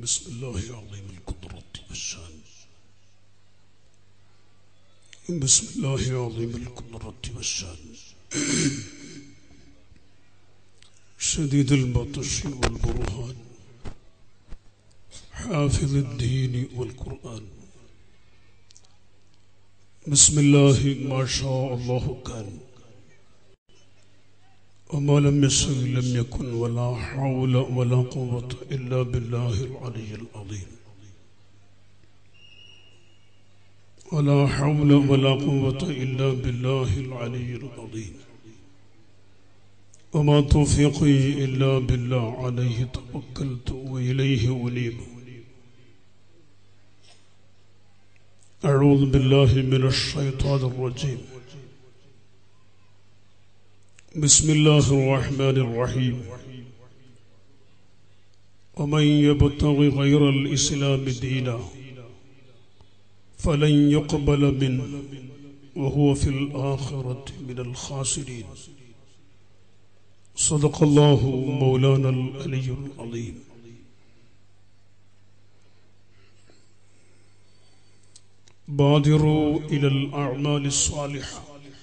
بسم الله عظيم القدرة والشان بسم الله عظيم القدرة والشان شديد البطش والبرهان حافظ الدين والقرآن بسم الله ما شاء الله كان وما لم يشأ لم يكن ولا حول ولا قوة إلا بالله العلي العظيم ولا حول ولا قوة إلا بالله العلي العظيم وما توفيقي إلا بالله عليه توكلت وإليه أنيب أعوذ بالله من الشيطان الرجيم بسم الله الرحمن الرحيم ومن يبتغي غير الإسلام دينا فلن يقبل منه وهو في الآخرة من الخاسرين صدق الله مولانا العلي العظيم بادروا إلى الأعمال الصالحة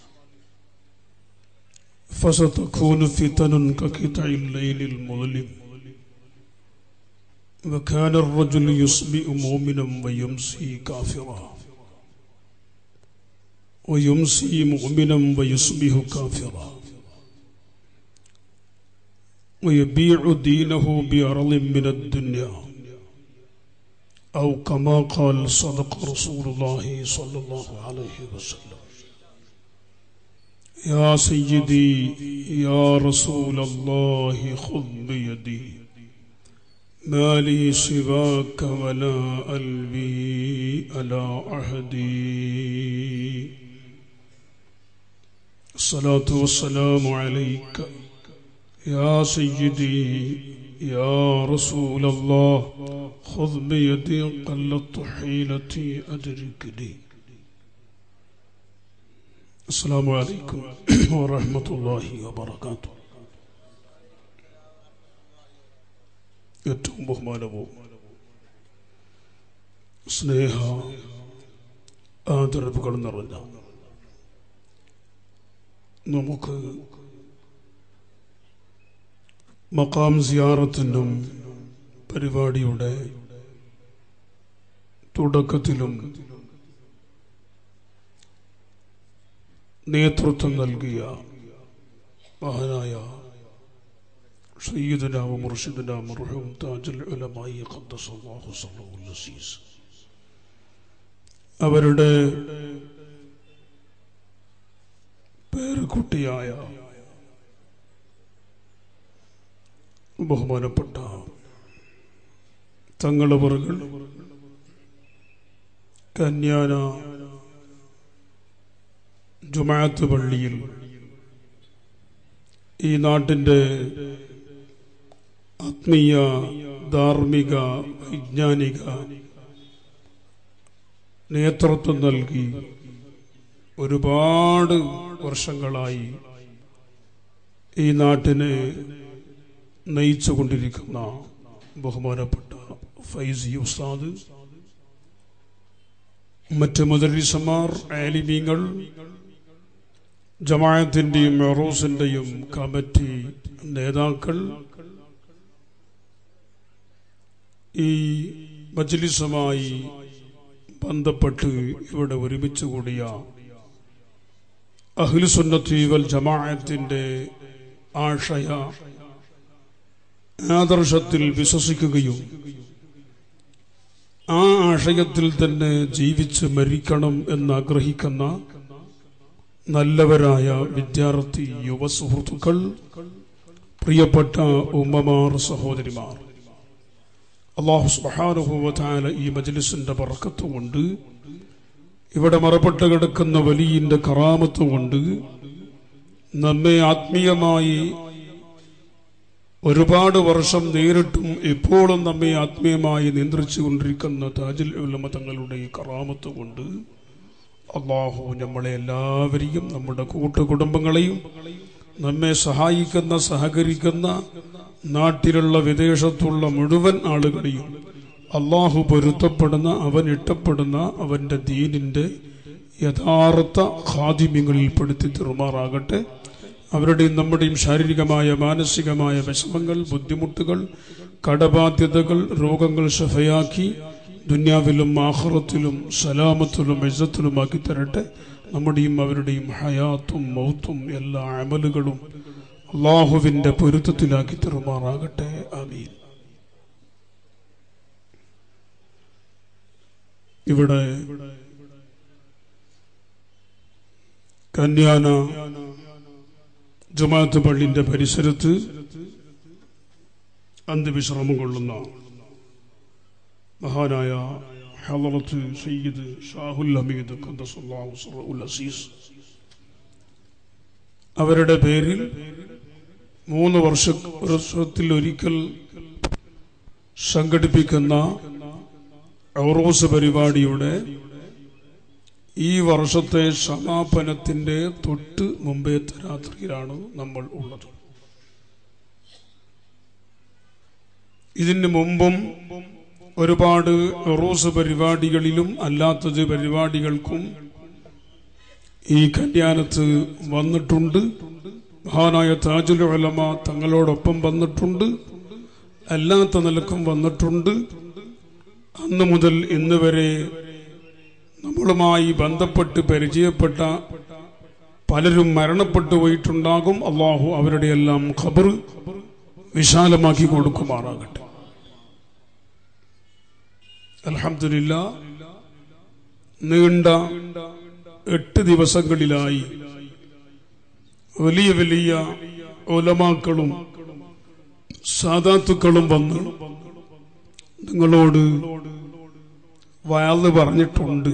فستكون فتن كقطع الليل المظلم وكان الرجل يصبئ مؤمنا ويمسي كافرا ويمسي مؤمنا ويصبح كافرا ويبيع دينه بأرض من الدنيا أو كما قال صدق رسول الله صلى الله عليه وسلم يا سيدي يا رسول الله خذ بيدي ما لي سواك ولا قلبي على عهدي الصلاة والسلام عليك يا سيدي يا رسول الله خذ بيدي قلت حيلتي أدركني السلام عليكم ورحمة الله وبركاته ഏറ്റവും ബഹുമാനവും സ്നേഹ ആദരവുകൾ നിറഞ്ഞ നമുക്ക് മക്കാം സിയാറത്തിനും പരിപാടിയുടെ തുടക്കത്തിലും നേതൃത്വം നൽകിയ മഹാനായ സയ്യിദന മുർഷിദന മർഹൂം താജുൽ ഉലമായി ഖദ്ദസല്ലാഹു സല്ലല്ലാഹു അസീസ് അവരുടെ പേരക്കുട്ടിയായ ബഹുമാനപ്പെട്ട തങ്ങളവറുകൾ കന്യാന ജുമാഅത്ത് പള്ളിയിൽ ഈ നാട്ടിൻ്റെ ആത്മീയ ധാർമ്മിക വൈജ്ഞാനിക നേതൃത്വം നൽകി ഒരുപാട് വർഷങ്ങളായി ഈ നാട്ടിനെ നയിച്ചുകൊണ്ടിരിക്കുന്ന ബഹുമാനപ്പെട്ട ഫൈസി ഉസ്താദ് മറ്റ് മുദരിസമാർ ആലിമീങ്ങൾ ജമാഅത്തിന്റെയും മെറൂസിന്റെയും കമ്മിറ്റി നേതാക്കൾ ഈ മജ്ലിസുമായി ബന്ധപ്പെട്ട് ഇവിടെ ഒരുമിച്ച് കൂടിയ അഖിലുസുന്നത്തി വൽ ജമാഅത്തിന്റെ ആശയ ആദർശത്തിൽ വിശ്വസിക്കുകയും ആ ആശയത്തിൽ തന്നെ ജീവിച്ച് മരിക്കണം എന്നാഗ്രഹിക്കുന്ന നല്ലവരായ വിദ്യാർത്ഥി യുവ സുഹൃത്തുക്കൾ പ്രിയപ്പെട്ട ഉമ്മമാർ സഹോദരിമാർ അള്ളാഹു സുബാനുഭവത്തായ ഈ മജ്ലിസിന്റെ പറക്കത്ത് കൊണ്ട് ഇവിടെ മറപ്പെട്ട് കിടക്കുന്ന വലിയന്റെ കറാമത്ത് കൊണ്ട് നമ്മെ ആത്മീയമായി ഒരുപാട് വർഷം നേരിട്ടും എപ്പോഴും നമ്മെ ആത്മീയമായി നിയന്ത്രിച്ചു കൊണ്ടിരിക്കുന്ന താജുൽ ഉലമ തങ്ങളുടെ ഈ കറാമത്ത് കൊണ്ട് അള്ളാഹു നമ്മളെ എല്ലാവരെയും നമ്മുടെ കൂട്ടുകുടുംബങ്ങളെയും നമ്മെ സഹായിക്കുന്ന സഹകരിക്കുന്ന നാട്ടിലുള്ള വിദേശത്തുള്ള മുഴുവൻ ആളുകളെയും അള്ളാഹു പൊരുത്തപ്പെടുന്ന അവൻ ഇഷ്ടപ്പെടുന്ന അവന്റെ ദീനിന്റെ യഥാർത്ഥ ഖാദിമ്യങ്ങളിൽ പെടുത്തി തെറുമാറാകട്ടെ അവരുടെയും നമ്മുടെയും ശാരീരികമായ മാനസികമായ വിഷമങ്ങൾ ബുദ്ധിമുട്ടുകൾ കടബാധ്യതകൾ രോഗങ്ങൾ ഷഫയാക്കി ദുന്യാവിലും ആഹ്റത്തിലും സലാമത്തിലും ഇസത്തിലുമാക്കി തരട്ടെ നമ്മുടെയും അവരുടെയും ഹയാത്തും മൗത്തും എല്ലാ അമലുകളും അള്ളാഹുവിന്റെ പൊരുത്തത്തിലാക്കി തെറുമാറാകട്ടെ ആമീൻ ഇവിടെ കന്യാന ജമാഅത്ത് പള്ളിന്റെ പരിസരത്ത് അന്ത്യവിശ്രമം കൊള്ളുന്ന മഹാനായ ഹലറത്ത് സയ്യിദ് ഷാഹുൽ ഹമീദ് ഖദ്ദസുല്ലാഹു സിറഉൽ അസീസ് അവരുടെ പേരിൽ മൂന്ന് വർഷ വർഷത്തിൽ ഒരിക്കൽ സംഘടിപ്പിക്കുന്ന ഔറോസ് പരിപാടിയുടെ ഈ വർഷത്തെ സമാപനത്തിന്റെ തൊട്ട് മുമ്പേത്തെ രാത്രിയിലാണ് നമ്മൾ ഉള്ളത് ഇതിന് മുമ്പും ഒരുപാട് റോസ് പരിപാടികളിലും അല്ലാത്തത് പരിപാടികൾക്കും ഈ കല്യാണത്ത് വന്നിട്ടുണ്ട് മഹാനായ താജുൽ ഉലമ തങ്ങളോടൊപ്പം വന്നിട്ടുണ്ട് അല്ലാത്ത നിലക്കും വന്നിട്ടുണ്ട് അന്ന് മുതൽ ഇന്ന് വരെ നമ്മളുമായി ബന്ധപ്പെട്ട് പരിചയപ്പെട്ട പലരും മരണപ്പെട്ടു പോയിട്ടുണ്ടാകും അള്ളാഹു അവരുടെ എല്ലാം ഖബർ വിശാലമാക്കി കൊടുക്കുമാറാകട്ടെ അലഹമില്ല നീണ്ട എട്ട് ദിവസങ്ങളിലായി വലിയ വലിയ ഒലമാക്കളും സാധാത്തുക്കളും വന്ന് നിങ്ങളോട് വയാന്ന് പറഞ്ഞിട്ടുണ്ട്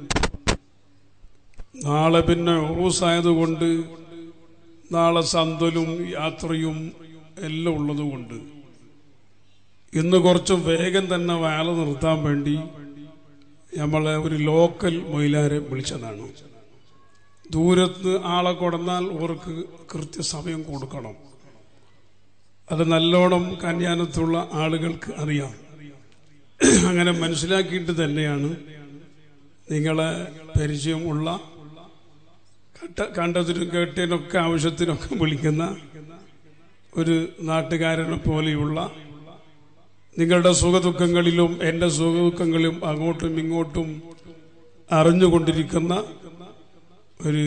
നാളെ പിന്നെ ഉറൂസായതുകൊണ്ട് നാളെ സന്തലും യാത്രയും എല്ലാം ഉള്ളതുകൊണ്ട് ഇന്ന് കുറച്ച് വേഗം തന്നെ വയല നിർത്താൻ വേണ്ടി നമ്മളെ ഒരു ലോക്കൽ മൊയിലാരെ വിളിച്ചതാണ് ദൂരത്ത് ആളെ കൊടുന്നാൽ അവർക്ക് കൃത്യസമയം കൊടുക്കണം അത് നല്ലോണം കന്യാനത്തുള്ള ആളുകൾക്ക് അറിയാം അങ്ങനെ മനസ്സിലാക്കിയിട്ട് തന്നെയാണ് നിങ്ങളെ പരിചയമുള്ള കണ്ട കണ്ടതിനും കേട്ടതിനൊക്കെ ആവശ്യത്തിനൊക്കെ വിളിക്കുന്ന ഒരു നാട്ടുകാരനെ പോലെയുള്ള നിങ്ങളുടെ സുഖദുഃഖങ്ങളിലും എൻ്റെ സുഖദുഃഖങ്ങളിലും അങ്ങോട്ടും ഇങ്ങോട്ടും അറിഞ്ഞുകൊണ്ടിരിക്കുന്ന ഒരു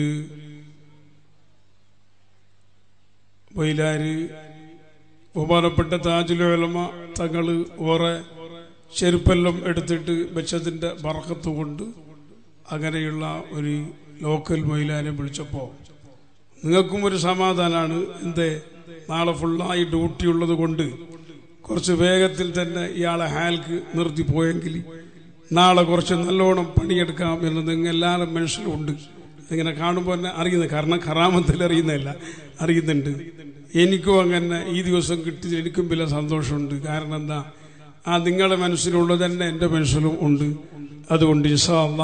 വൈലാര് ബഹുമാനപ്പെട്ട താജുലോലമ തങ്ങള് ഓറെ ചെരുപ്പെല്ലാം എടുത്തിട്ട് വെച്ചതിന്റെ ബറക്കത്ത് കൊണ്ട് അങ്ങനെയുള്ള ഒരു ലോക്കൽ മൈലാനെ വിളിച്ചപ്പോൾ നിങ്ങൾക്കും ഒരു സമാധാനമാണ് എന്തേ നാളെ ഫുള്ളായി ഡ്യൂട്ടി ഉള്ളത് കൊണ്ട് കുറച്ച് വേഗത്തിൽ തന്നെ ഇയാളെ ഹാൽക്ക് നിർത്തി പോയെങ്കിൽ നാളെ കുറച്ച് നല്ലോണം പണിയെടുക്കാം എന്ന് നിങ്ങൾ എല്ലാവരും മനസ്സിലുണ്ട് ഇങ്ങനെ കാണുമ്പോൾ തന്നെ അറിയുന്നത് കാരണം കറാമത്തിൽ അറിയുന്നതല്ല അറിയുന്നുണ്ട് എനിക്കും അങ്ങനെ ഈ ദിവസം കിട്ടിയത് എനിക്കും വലിയ സന്തോഷമുണ്ട് കാരണം എന്താ ആ നിങ്ങളുടെ മനസ്സിലുള്ളത് തന്നെ എൻ്റെ മനസ്സിലും ഉണ്ട് അതുകൊണ്ട് ഇൻഷാ അള്ളാ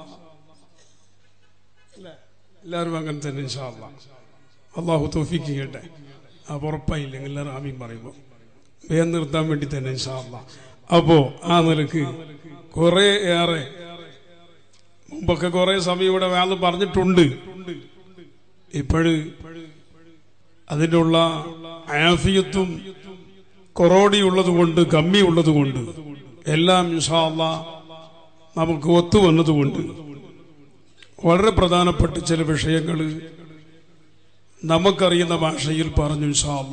എല്ലാവരും അങ്ങനെ തന്നെ ഇൻഷാ അള്ളാ അള്ളാഹു തോഫിക്ക് ചെയ്യട്ടെ ആ ഉറപ്പായില്ലെങ്കിൽ എല്ലാവരും ആമീൻ പറയുമ്പോൾ വേഗം നിർത്താൻ വേണ്ടി തന്നെ ഇൻഷാ അള്ളാ അപ്പോ ആ നിലക്ക് കുറെ ഏറെ മുമ്പൊക്കെ കുറെ സമയം ഇവിടെ വേണം പറഞ്ഞിട്ടുണ്ട് ഇപ്പോഴ് അതിനുള്ള ആഫിയത്തും കൊറോടിയുള്ളത് കൊണ്ട് കമ്മിയുള്ളത് കൊണ്ട് എല്ലാം ഇൻഷാല്ല നമുക്ക് ഒത്തുവന്നതുകൊണ്ട് വളരെ പ്രധാനപ്പെട്ട ചില വിഷയങ്ങൾ നമുക്കറിയുന്ന ഭാഷയിൽ പറഞ്ഞു ഇൻഷാല്ല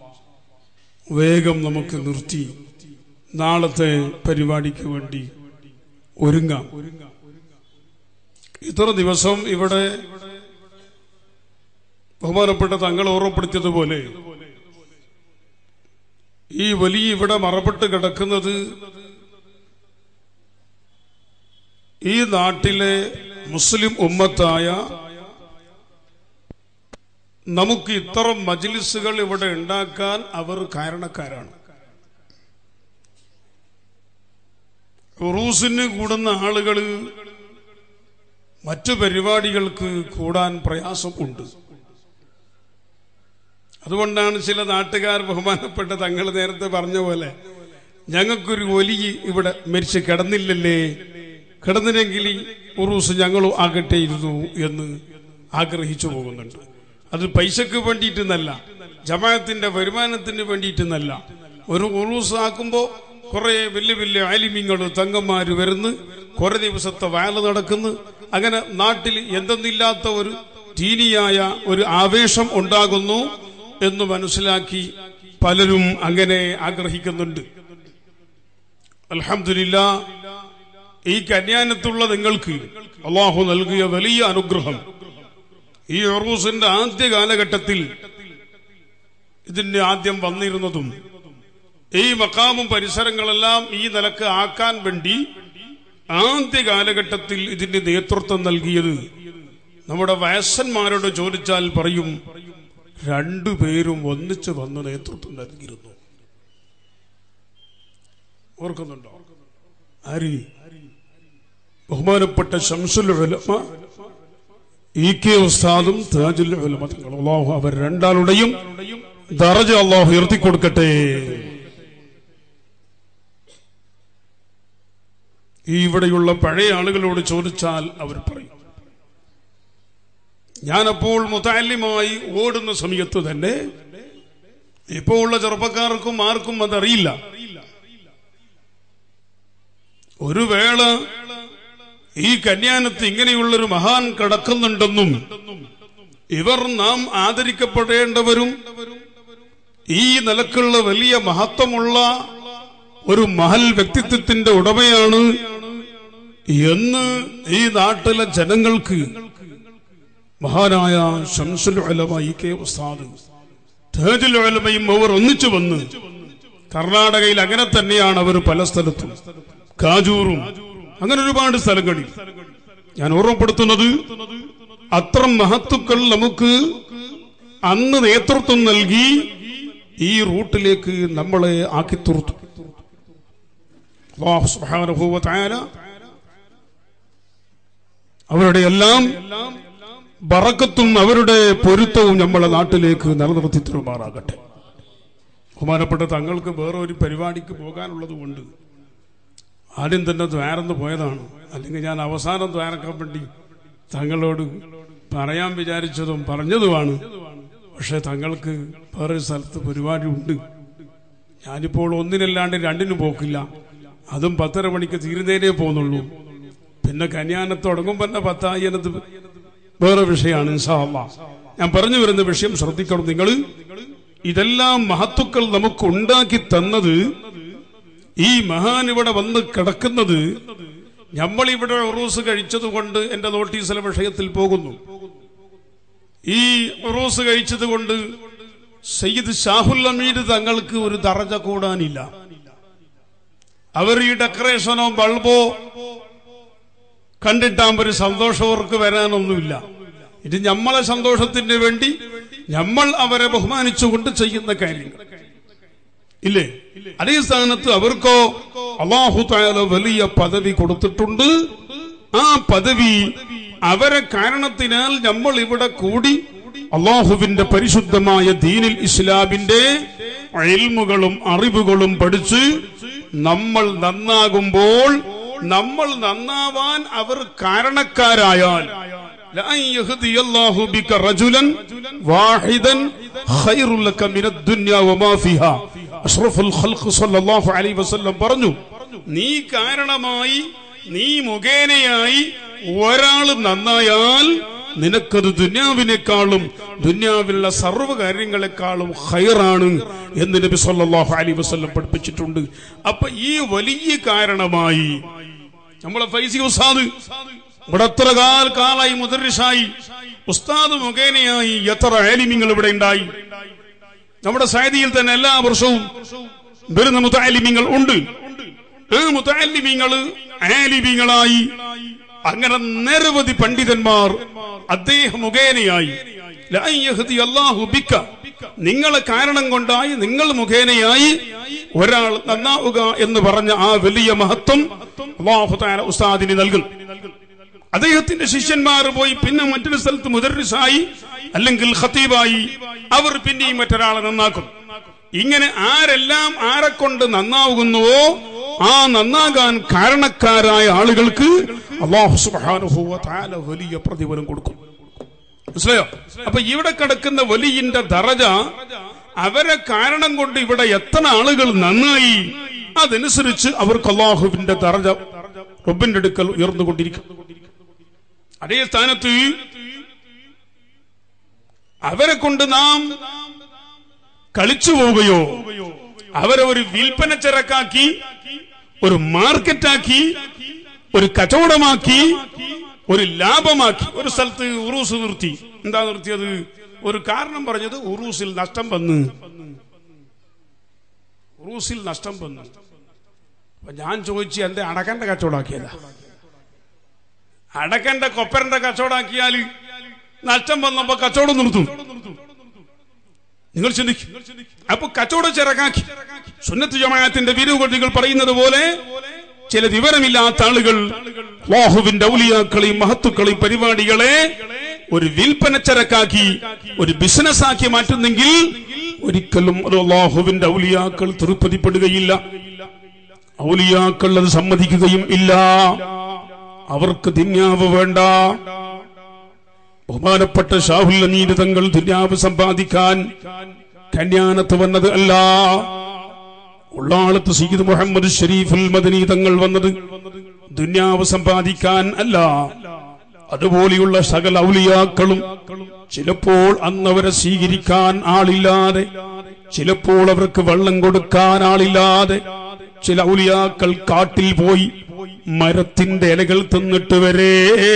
വേഗം നമുക്ക് നിർത്തി നാളത്തെ പരിപാടിക്ക് വേണ്ടി ഒരുങ്ങാം ഇത്ര ദിവസം ഇവിടെ ബഹുമാനപ്പെട്ട തങ്ങൾ ഓർമ്മപ്പെടുത്തിയതുപോലെ ഈ വലിയ ഇവിടെ മറപ്പെട്ട് കിടക്കുന്നത് ഈ നാട്ടിലെ മുസ്ലിം ഉമ്മത്തായ നമുക്ക് ഇത്തരം മജ്ലിസുകൾ ഇവിടെ ഉണ്ടാക്കാൻ അവർ കാരണക്കാരാണ് ഉറൂസിന് കൂടുന്ന ആളുകൾ മറ്റു പരിപാടികൾക്ക് കൂടാൻ പ്രയാസം ഉണ്ട് അതുകൊണ്ടാണ് ചില നാട്ടുകാർ ബഹുമാനപ്പെട്ട തങ്ങൾ നേരത്തെ പറഞ്ഞ പോലെ ഞങ്ങൾക്കൊരു ഒലി ഇവിടെ മരിച്ച് കിടന്നില്ലല്ലേ കിടന്നില്ലെങ്കിൽ ഉറൂസ് ഞങ്ങളും ആകട്ടെയിരുന്നു എന്ന് ആഗ്രഹിച്ചു പോകുന്നുണ്ട് അത് പൈസക്ക് വേണ്ടിയിട്ടെന്നല്ല ജമാഅത്തിന്റെ വരുമാനത്തിന് വേണ്ടിയിട്ടെന്നല്ല ഒരു ഉറൂസ് ആക്കുമ്പോ കുറെ വലിയ വലിയ ആലിമ്യങ്ങൾ തങ്ങന്മാര് വരുന്നു കുറെ ദിവസത്തെ വേല നടക്കുന്നു അങ്ങനെ നാട്ടിൽ എന്തെന്നില്ലാത്ത ഒരു ടീനിയായ ഒരു ആവേശം ഉണ്ടാകുന്നു എന്ന് മനസ്സിലാക്കി പലരും അങ്ങനെ ആഗ്രഹിക്കുന്നുണ്ട് അൽഹംദുലില്ല ഈ കന്യാനത്തുള്ള നിങ്ങൾക്ക് അള്ളാഹു നൽകിയ വലിയ അനുഗ്രഹം ഈ ഒറൂസിന്റെ ആദ്യ കാലഘട്ടത്തിൽ ഇതിന്റെ ആദ്യം വന്നിരുന്നതും ഈ മക്കാമും പരിസരങ്ങളെല്ലാം ഈ നിലക്ക് ആക്കാൻ വേണ്ടി ആദ്യ കാലഘട്ടത്തിൽ ഇതിന്റെ നേതൃത്വം നൽകിയത് നമ്മുടെ വയസ്സന്മാരോട് ചോദിച്ചാൽ പറയും രണ്ടുപേരും ഒന്നിച്ചു വന്ന് നേതൃത്വം നൽകിയിരുന്നു ഓർക്കുന്നുണ്ടോ ആര് ബഹുമാനപ്പെട്ട ഷംസുൽ ഉലമ ഇ കെ ഉസ്താദും താജുൽ ഉലമ തങ്ങൾ അള്ളാഹു അവർ രണ്ടാളുടെയും ദറജ അള്ളാഹു ഉയർത്തി കൊടുക്കട്ടെ ഈ ഇവിടെയുള്ള പഴയ ആളുകളോട് ചോദിച്ചാൽ അവർ പറയും ഞാനപ്പോൾ മുതാലിമായി ഓടുന്ന സമയത്ത് തന്നെ ഇപ്പോൾ ഉള്ള ചെറുപ്പക്കാർക്കും ആർക്കും അതറിയില്ല ഒരു വേള ഈ കന്യാനത്ത് ഇങ്ങനെയുള്ളൊരു മഹാൻ കിടക്കുന്നുണ്ടെന്നും ഇവർ നാം ആദരിക്കപ്പെടേണ്ടവരും ഈ നിലക്കുള്ള വലിയ മഹത്വമുള്ള ഒരു മഹൽ വ്യക്തിത്വത്തിന്റെ ഉടമയാണ് എന്ന് ഈ നാട്ടിലെ ജനങ്ങൾക്ക് മഹാനായ ഷംസുൽ ഉലമ ഇ കെ ഉസ്താദ് തേജുൽ ഉലമയും അവർ ഒന്നിച്ചു വന്ന് കർണാടകയിൽ അങ്ങനെ തന്നെയാണ് അവർ പല സ്ഥലത്തും കാജൂറും അങ്ങനെ ഒരുപാട് സ്ഥലങ്ങളിൽ ഞാൻ ഓർമ്മപ്പെടുത്തുന്നത് അത്തരം മഹത്തുക്കൾ നമുക്ക് അന്ന് നേതൃത്വം നൽകി ഈ റൂട്ടിലേക്ക് നമ്മളെ ആക്കി തീർത്തു അല്ലാഹു സുബ്ഹാനഹു വ തആല അവരുടെ എല്ലാം ബറക്കത്തും അവരുടെ പൊരുത്തവും നമ്മളെ നാട്ടിലേക്ക് നിലനിർത്തി തരുമാറാകട്ടെ ബഹുമാനപ്പെട്ട തങ്ങൾക്ക് വേറെ ഒരു പരിപാടിക്ക് പോകാനുള്ളത് കൊണ്ട് ആദ്യം തന്നെ ദ്വാരന്ന് പോയതാണ് അല്ലെങ്കിൽ ഞാൻ അവസാനം ദ്വാരക്കാൻ വേണ്ടി തങ്ങളോട് പറയാൻ വിചാരിച്ചതും പറഞ്ഞതുമാണ് പക്ഷെ തങ്ങൾക്ക് വേറെ സ്ഥലത്ത് പരിപാടി ഉണ്ട് ഞാനിപ്പോൾ ഒന്നിനല്ലാണ്ട് രണ്ടിന് പോക്കില്ല അതും പത്തര മണിക്ക് തീരുന്നേനേ പോകുന്നുള്ളൂ പിന്നെ കന്യാനത്ത് തുടങ്ങും തന്നെ പത്തായിരത്ത് വേറെ വിഷയമാണ് ഇൻഷാ അള്ളാ ഞാൻ പറഞ്ഞു വരുന്ന വിഷയം ശ്രദ്ധിക്കണം നിങ്ങൾ ഇതെല്ലാം മഹത്തുക്കൾ നമുക്ക് ഉണ്ടാക്കി തന്നത് ഈ മഹാൻ ഇവിടെ വന്ന് കിടക്കുന്നത് നമ്മൾ ഇവിടെ ഉറൂസ് കഴിച്ചത് കൊണ്ട് എന്റെ നോട്ടീസിലെ വിഷയത്തിൽ പോകുന്നു ഈ ഉറൂസ് കഴിച്ചത് കൊണ്ട് സയ്യിദ് ഷാഹുൽ അമീദ് തങ്ങൾക്ക് ഒരു തറജ കൂടാനില്ല അവർ ഈ ഡെക്കറേഷനോ ബൾബോ കണ്ടിട്ടാകുമ്പോൾ ഒരു സന്തോഷം അവർക്ക് വരാനൊന്നുമില്ല ഇത് നമ്മളെ സന്തോഷത്തിന് വേണ്ടി നമ്മൾ അവരെ ബഹുമാനിച്ചുകൊണ്ട് ചെയ്യുന്ന കാര്യങ്ങൾ ഇല്ലേ അതേ സ്ഥാനത്ത് അവർക്കോ അള്ളാഹു താല വലിയ പദവി കൊടുത്തിട്ടുണ്ട് ആ പദവി അവരെ കാരണത്തിനാൽ നമ്മൾ ഇവിടെ കൂടി അള്ളാഹുവിന്റെ പരിശുദ്ധമായ ദീനിൽ ഇസ്ലാമിന്റെ ഇൽമുകളും അറിവുകളും പഠിച്ച് നമ്മൾ നന്നാകുമ്പോൾ നമ്മൾ നന്നാവാൻ അവർ കാരണക്കാരായാൽ لأن يهدي الله بك رجلا واحدا خير لك من الدنيا وما فيها أشرف الخلق صلى الله عليه وسلم പറഞ്ഞു നീ കാരണമായി നീ മുഖേനയായി ഒരാൾ നന്നായാൽ നിനക്കത് ദുന്യാവിനേക്കാളും ദുന്യാവിലുള്ള സർവ്വ കാര്യങ്ങളെക്കാളും ഹൈറാണ് എന്ന് നബി സല്ലല്ലാഹു അലൈഹി വസല്ലം പഠിപ്പിച്ചിട്ടുണ്ട് അപ്പൊ ഈ വലിയ കാരണമായി നമ്മളെ ഫൈസി ഉസ്താദ് ഇവിടെ എത്ര കാൽ കാലായി മുദർരിസായി ഉസ്താദ് മുഖേനയായി എത്ര ആലിമ്യങ്ങൾ ഇവിടെ ഉണ്ടായി നമ്മുടെ സാദിയിൽ തന്നെ എല്ലാ വർഷവും വരുന്ന മുത്താലിമ്യങ്ങൾ ഉണ്ട് ഈ മുത്താലിമ്യങ്ങള് ആലിമ്യങ്ങളായി അങ്ങനെ നിരവധി പണ്ഡിതന്മാർ അദ്ദേഹം മുഖേനയായി ലഅൻ യഹ്ദി അല്ലാഹു ബിക നിങ്ങളെ കാരണം കൊണ്ടായി നിങ്ങൾ മുഖേനയായി ഒരാൾ നന്നാവുക എന്ന് പറഞ്ഞ ആ വലിയ മഹത്വം അള്ളാഹു താല ഉസ്താദിന് നൽകും അദ്ദേഹത്തിന്റെ ശിഷ്യന്മാർ പോയി പിന്നെ മറ്റൊരു സ്ഥലത്ത് മുദർരിസായി അല്ലെങ്കിൽ ഖത്തീബായി അവർ പിന്നെയും മറ്റൊരാളെ നന്നാക്കും ഇങ്ങനെ ആരെല്ലാം ആരെ കൊണ്ട് നന്നാവുന്നുവോ ആ നന്നാകാൻ കാരണക്കാരായ ആളുകൾക്ക് അള്ളാഹു സുബ്ഹാനഹു വ തആല വലിയ പ്രതിഫലം കൊടുക്കും മനസ്സിലായോ അപ്പൊ ഇവിടെ കിടക്കുന്ന വലിയന്റെ ദറജ അവരെ കാരണം കൊണ്ട് ഇവിടെ എത്ര ആളുകൾ നന്നായി അതനുസരിച്ച് അവർക്ക് അള്ളാഹുവിന്റെ ദറജ റബ്ബിന്റെ അടുക്കൽ ഉയർന്നുകൊണ്ടിരിക്കും അതേ സ്ഥാനത്ത് അവരെ കൊണ്ട് നാം കളിച്ചു പോവുകയോ അവരെ ഒരു വിൽപ്പന ചരക്കാക്കി ഒരു മാർക്കറ്റാക്കി ഒരു കച്ചവടമാക്കി ഒരു ലാഭമാക്കി ഒരു സ്ഥലത്ത് ഉറൂസ് നിർത്തി എന്താ നിർത്തിയത് ഒരു കാരണം പറഞ്ഞത് ഉറൂസിൽ നഷ്ടം വന്ന് ഉറൂസിൽ നഷ്ടം വന്നു അപ്പൊ ഞാൻ ചോദിച്ചു എന്റെ അടക്കന്റെ കച്ചവടാക്കിയതാ അടക്കന്റെ കൊപ്പരന്റെ കച്ചവടാക്കിയാല് നഷ്ടം വന്നപ്പോ കച്ചവടം നിർത്തും നിങ്ങൾ ചിന്തിക്കും അപ്പൊ കച്ചവടം ചിറകാക്കി സുന്നത്ത് ജമാഅത്തിന്റെ വിരുകൊട്ടികൾ പറയുന്നത് പോലെ ചില വിവരമില്ലാത്ത ആളുകൾ വാഹുവിന്റെ ഔലിയാക്കളെയും മഹത്തുക്കളെയും പരിപാടികളെ ഒരു വിൽപ്പന ചരക്കാക്കി ഒരു ബിസിനസ് ആക്കി മാറ്റുന്നെങ്കിൽ ഒരിക്കലും ഒരു അള്ളാഹുവിന്റെ ഔലിയാക്കൾ തൃപ്തിപ്പെടുകയില്ല ഔലിയാക്കൾ അത് സമ്മതിക്കുകയും ഇല്ല അവർക്ക് ദിന്യാവ് വേണ്ട ബഹുമാനപ്പെട്ട ഷാഹുൽ അനീര് തങ്ങൾ ദുര്യാവ് സമ്പാദിക്കാൻ കന്യാനത്ത് വന്നത് അല്ല ഉള്ളാളത്ത് സീദ് മുഹമ്മദ് ഷരീഫുൽ മദനി തങ്ങൾ വന്നത് ദുന്യാവ് സമ്പാദിക്കാൻ അല്ല അതുപോലെയുള്ള സകല ഔലിയാക്കളും ചിലപ്പോൾ അന്നവരെ സ്വീകരിക്കാൻ ആളില്ലാതെ ചിലപ്പോൾ അവർക്ക് വെള്ളം കൊടുക്കാൻ ആളില്ലാതെ ചില ഔലിയാക്കൾ കാട്ടിൽ പോയി മരത്തിന്റെ ഇലകൾ തിന്നിട്ട് വരെ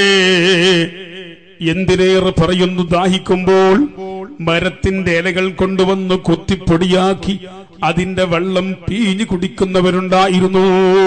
എന്തിനേറെ പറയുന്നു ദാഹിക്കുമ്പോൾ മരത്തിന്റെ ഇലകൾ കൊണ്ടുവന്ന് കൊത്തിപ്പൊടിയാക്കി അതിന്റെ വെള്ളം പീഞ്ഞു കുടിക്കുന്നവരുണ്ടായിരുന്നു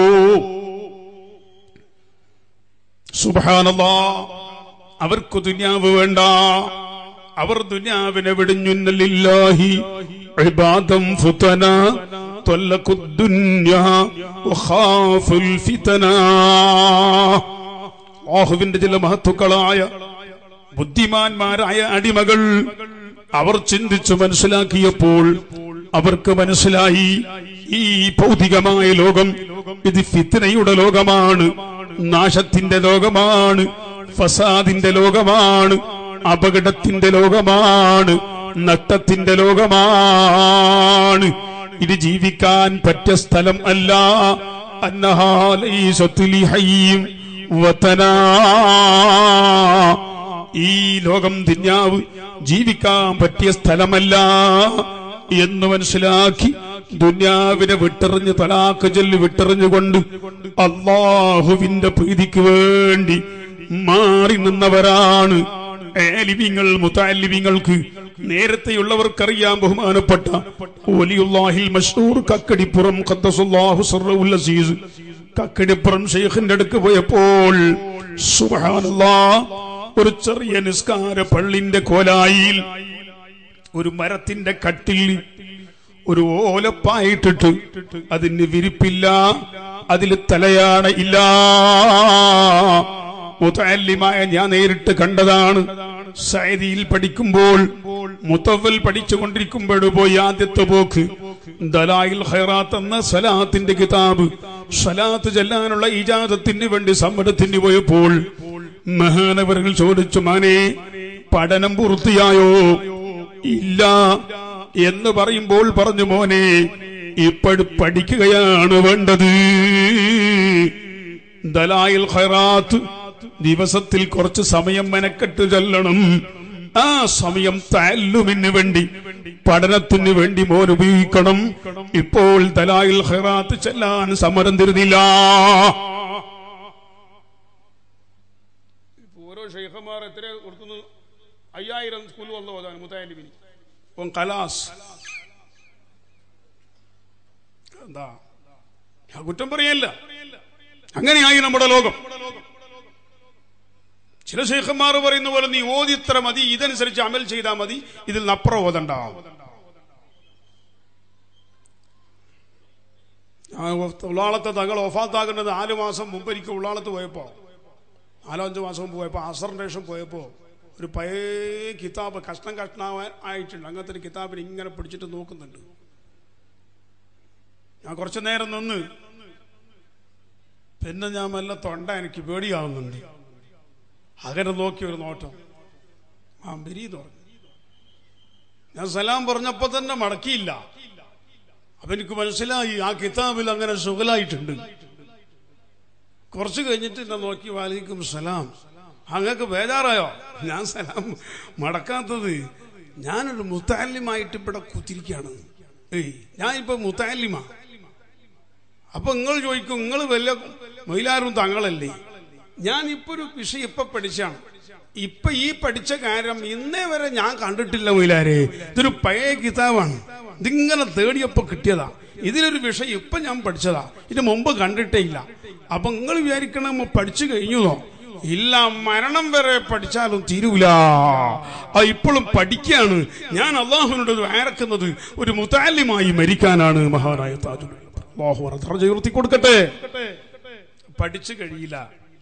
സുബാനല്ലാ അവർക്ക് ദുന്യാവ് വേണ്ട അവർ ദുന്യാവിനെ വെടിഞ്ഞുന്നലില്ലാഹി ഇബാദം ഫുതന طلقوا الدنيا وخافوا الفتنا അള്ളാഹുവിന്റെ ചില മഹത്തുക്കളായ ബുദ്ധിമാന്മാരായ അടിമകൾ അവർ ചിന്തിച്ചു മനസ്സിലാക്കിയപ്പോൾ അവർക്ക് മനസ്സിലായി ഈ ഭൗതികമായ ലോകം ഇത് ഫിത്തനയുടെ ലോകമാണ് നാശത്തിന്റെ ലോകമാണ് ഫസാദിന്റെ ലോകമാണ് അപകടത്തിന്റെ ലോകമാണ് നഷ്ടത്തിന്റെ ലോകമാണ് ഇത് ജീവിക്കാൻ പറ്റിയ സ്ഥലം അല്ല അന്നഹാലീസത്തുലിഹയും വതനാ ഈ ലോകം ദിന്യാവ് ജീവിക്കാൻ പറ്റിയ സ്ഥലമല്ല എന്ന് മനസ്സിലാക്കി ദുന്യാവിനെ വിട്ടെറിഞ്ഞ് തലാക്ക് ചൊല്ലി വിട്ടെറിഞ്ഞുകൊണ്ട് അള്ളാഹുവിന്റെ പ്രീതിക്ക് വേണ്ടി മാറി നിന്നവരാണ് ആലിമീങ്ങൾ മുത്താലിമീങ്ങൾക്ക് നേരത്തെയുള്ളവർക്കറിയാം ബഹുമാനപ്പെട്ട വലിയുല്ലാഹിൽ മഷൂർ കക്കടിപ്പുറം ഖദ്ദസുല്ലാഹു സർറഉൽ അസീസ് കക്കടിപ്പുറം ഷെയ്ഖിന്റെ അടുക്ക് പോയപ്പോൾ സുബ്ഹാനല്ലാ ഒരു ചെറിയ നിസ്കാര പള്ളിന്റെ കോലായിൽ ഒരു മരത്തിന്റെ കട്ടിൽ ഒരു ഓലപ്പായിട്ടിട്ട് അതിന് വിരിപ്പില്ല അതിൽ തലയാണ ഇല്ല മുത്തല്ലിമായ ഞാൻ നേരിട്ട് കണ്ടതാണ് സൈദിയിൽ പഠിക്കുമ്പോൾ മുത്തവൽ പഠിച്ചുകൊണ്ടിരിക്കുമ്പോൾ പോയി ആദ്യത്തെ പോക്ക് ദലായിൽ ഖൈറാത്ത് എന്ന സലാത്തിന്റെ കിതാബ് സലാത്ത് ചെല്ലാനുള്ള ഇജാദത്തിന് വേണ്ടി സമ്മതത്തിന് പോയപ്പോൾ മഹാനവരങ്ങൾ ചോദിച്ചു മാനെ പഠനം പൂർത്തിയായോ ഇല്ല എന്ന് പറയുമ്പോൾ പറഞ്ഞു മോനെ ഇപ്പോഴും പഠിക്കുകയാണ് വേണ്ടത് ദലായിൽ ഖൈറാത്ത് ദിവസത്തിൽ കുറച്ച് സമയം മെനക്കെട്ട് ചെല്ലണം ആ സമയം താല്ലുമിന് വേണ്ടി പഠനത്തിന് വേണ്ടി മോൻ ഉപയോഗിക്കണം ഇപ്പോൾ ദലായിൽ ഖൈറാത്ത് ചെല്ലാൻ സമരം തരുന്നില്ല ഓരോ ഷെയ്ഖന്മാർ എത്ര കൊടുക്കുന്നു അയ്യായിരം സ്കൂൾ വന്നു പോകാൻ മുത്താലിബിന് ഇപ്പം കലാസ് എന്താ ഞാൻ കുറ്റം പറയല്ല അങ്ങനെയായി നമ്മുടെ ലോകം ചില ശേഖന്മാർ പറയുന്ന പോലെ നീ ഓതിത്ര മതി ഇതനുസരിച്ച് അമൽ ചെയ്താൽ മതി ഇതിൽ നപ്പുറം ഓതണ്ട ഉള്ളാളത്തെ തങ്ങൾ ഒഫാത്താകുന്നത് നാല് മാസം മുമ്പ് എനിക്ക് ഉള്ളാളത്ത് പോയപ്പോ നാലോ അഞ്ചോ മാസം മുമ്പ് പോയപ്പോ അസറിന്റെ ശേഷം പോയപ്പോ ഒരു പഴയ കിതാബ് കഷ്ണം കഷ്ണാവാൻ ആയിട്ടുണ്ട് അങ്ങനത്തെ ഒരു കിതാബിന് ഇങ്ങനെ പിടിച്ചിട്ട് നോക്കുന്നുണ്ട് ഞാൻ കുറച്ചു നേരം നിന്ന് പിന്നെ ഞാൻ വല്ല തൊണ്ട എനിക്ക് പേടിയാവുന്നുണ്ട് അങ്ങനെ നോക്കി ഒരു നോട്ടം ആ ബരി പറഞ്ഞു ഞാൻ സലാം പറഞ്ഞപ്പോ തന്നെ മടക്കിയില്ല അപ്പൊ എനിക്ക് മനസ്സിലായി ആ കിതാബിൽ അങ്ങനെ സുഖലായിട്ടുണ്ട് കുറച്ച് കഴിഞ്ഞിട്ട് എന്നെ നോക്കി വാലിക്കും സലാം അങ്ങക്ക് ബേജാറായോ ഞാൻ സലാം മടക്കാത്തത് ഞാനൊരു മുത്താലിമായിട്ട് ഇവിടെ കുത്തിരിക്കുകയാണ് ഏയ് ഞാൻ ഇപ്പൊ മുത്താലിമാ അപ്പൊ നിങ്ങൾ ചോദിക്കും നിങ്ങൾ വല്ല മൊയിലാരും തങ്ങളല്ലേ ഞാൻ ഇപ്പൊ ഒരു വിഷയം ഇപ്പൊ പഠിച്ചാണ് ഇപ്പൊ ഈ പഠിച്ച കാര്യം ഇന്നേ വരെ ഞാൻ കണ്ടിട്ടില്ല മൊയിലാരെ ഇതൊരു പഴയ കിതാബാണ് ഇതിങ്ങനെ തേടിയപ്പോ കിട്ടിയതാ ഇതിലൊരു വിഷയം ഇപ്പൊ ഞാൻ പഠിച്ചതാ ഇത് മുമ്പ് കണ്ടിട്ടേ ഇല്ല അപ്പൊ നിങ്ങൾ വിചാരിക്കണം പഠിച്ചു കഴിഞ്ഞുതോ ഇല്ല മരണം വരെ പഠിച്ചാലും തീരൂല ആ ഇപ്പോഴും പഠിക്കാണ് ഞാൻ അള്ളാഹുവിനോട് വേറക്കുന്നത് ഒരു മുത്താലിമായി മരിക്കാനാണ് മഹാനായ താജുൽ അള്ളാഹു ദർജ ഉയർത്തി കൊടുക്കട്ടെ പഠിച്ചു കഴിയില്ല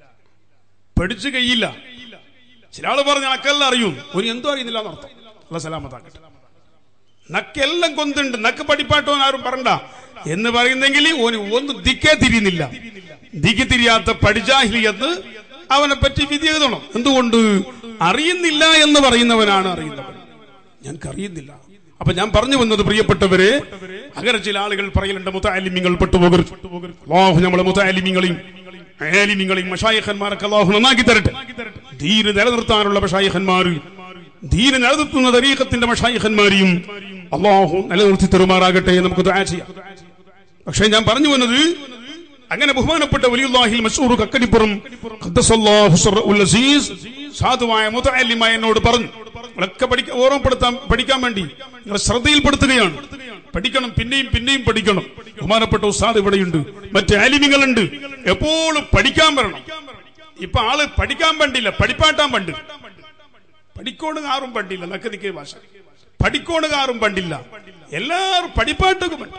പഠിച്ചു കഴിയില്ല ചില ആള് പറഞ്ഞ നക്കെല്ലാം അറിയും ഒരു എന്തോ അറിയുന്നില്ല എന്നർത്ഥം അല്ല സലാമത്താക്കട്ടെ നക്കെല്ലാം കൊന്തുണ്ട് നക്ക് പഠിപ്പാട്ടോ ആരും പറണ്ട എന്ന് പറയുന്നെങ്കിൽ ഓന് ഒന്ന് ദിക്കേ തിരിയുന്നില്ല ദിക്ക് തിരിയാത്ത പഠിജാഹിലി എന്ന് അവനെ പറ്റി വിധി എഴുതണം എന്തുകൊണ്ട് അറിയുന്നില്ല എന്ന് പറയുന്നവനാണ് അറിയുന്നവൻ ഞങ്ങൾക്കറിയുന്നില്ല അപ്പൊ ഞാൻ പറഞ്ഞു വന്നത് പ്രിയപ്പെട്ടവരെ അങ്ങനെ ചില ആളുകൾ പറയലുണ്ട് മുത്താലിമ്യങ്ങൾ പെട്ടുപോകരുത് അള്ളാഹു നമ്മളെ മുത്താലിമ്യങ്ങളെയും ആലിമ്യങ്ങളെയും മഷായഖന്മാരൊക്കെ അള്ളാഹു നന്നാക്കി തരട്ടെ ധീര് നിലനിർത്താനുള്ള മഷായഖന്മാർ ധീര് നിലനിർത്തുന്ന തരീഖത്തിന്റെ മഷായഖന്മാരെയും അള്ളാഹു നിലനിർത്തി തരുമാറാകട്ടെ നമുക്ക് ദുആ ചെയ്യാം പക്ഷെ ഞാൻ പറഞ്ഞു വന്നത് അങ്ങനെ ബഹുമാനപ്പെട്ട വലിയുല്ലാഹിൽ മസൂർ കക്കടിപ്പുറം ഖദ്ദസല്ലാഹു സിർറുൽ അസീസ് സാധുവായ മുതഅല്ലിമായ എന്നോട് പറഞ്ഞു നിങ്ങളൊക്കെ പഠിക്കാൻ ഓർമ്മപ്പെടുത്താൻ പഠിക്കാൻ വേണ്ടി നിങ്ങളെ ശ്രദ്ധയിൽപ്പെടുത്തുകയാണ് പഠിക്കണം പിന്നെയും പിന്നെയും പഠിക്കണം ബഹുമാനപ്പെട്ട ഉസ്താദ് ഇവിടെയുണ്ട് മറ്റ് ആലിമികളുണ്ട് എപ്പോഴും പഠിക്കാൻ വരണം ഇപ്പൊ ആള് പഠിക്കാൻ പണ്ടില്ല പഠിപ്പാട്ടാൻ പണ്ട് പഠിക്കോണുകാറും പണ്ടില്ല നക്ക് നിക്കേ ഭാഷ പഠിക്കോണുകാറും പണ്ടില്ല എല്ലാവരും പഠിപ്പാട്ടൊക്കെ പണ്ട്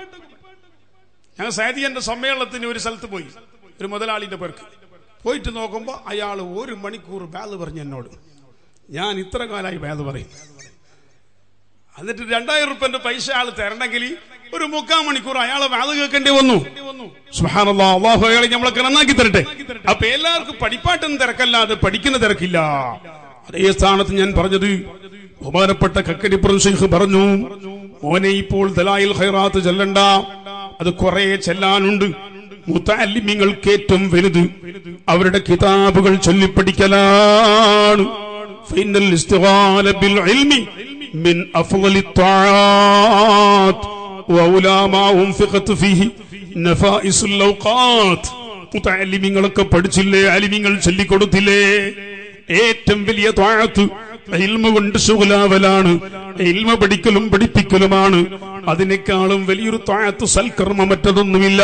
ഞങ്ങൾ സാദിയന്റെ സമ്മേളനത്തിന് ഒരു സ്ഥലത്ത് പോയി ഒരു മുതലാളിന്റെ പേർക്ക് പോയിട്ട് നോക്കുമ്പോ അയാൾ ഒരു മണിക്കൂർ ബാല് പറഞ്ഞു എന്നോട് ഞാൻ ഇത്ര കാലമായി ബാല് പറയും എന്നിട്ട് രണ്ടായിരം റുപ്യന്റെ പൈസ ആൾ തരണമെങ്കിൽ ഒരു മുക്കാൽ മണിക്കൂർ അയാളെ വാത് കേൾക്കേണ്ടി വന്നു സുബ്ഹാനല്ലാഹ്, അള്ളാഹു അയാളെ നമ്മളൊക്കെ നന്നാക്കി തരട്ടെ അപ്പൊ എല്ലാവർക്കും പഠിപ്പാട്ടൊന്നും തിരക്കല്ലാതെ പഠിക്കുന്ന തിരക്കില്ല അതേ സ്ഥാനത്ത് ഞാൻ പറഞ്ഞത് ബഹുമാനപ്പെട്ട കക്കടിപ്പുറം ഷെയ്ഖ് പറഞ്ഞു മോനെ ഇപ്പോൾ ദലായിൽ ഖൈറാത്ത് ചെല്ലണ്ട അത് കുറെ ചെല്ലാനുണ്ട് മുത്താലിമ്യങ്ങൾക്ക് ഏറ്റവും വലുത് അവരുടെ കിതാബുകൾ ചൊല്ലിപ്പടിക്കലാണ് ഫൈനൽ ഇസ്തിഗാല ബിൽ ഇൽമി من أفضل الطاعات وأولى ما أنفقت فيه نفائس الأوقات മുത്തലിമിങ്ങളൊക്കെ പഠിച്ചില്ലേ അലിമിങ്ങൾ ചൊല്ലിക്കൊടുത്തില്ലേ ഏറ്റവും വലിയ ത്വാഴത്ത് ഇൽമ കൊണ്ട് സുഖലാവലാണ് ഇൽമ പഠിക്കലും പഠിപ്പിക്കലുമാണ് അതിനേക്കാളും വലിയൊരു ത്വാഴത്ത് സൽക്കർമ്മ മറ്റതൊന്നുമില്ല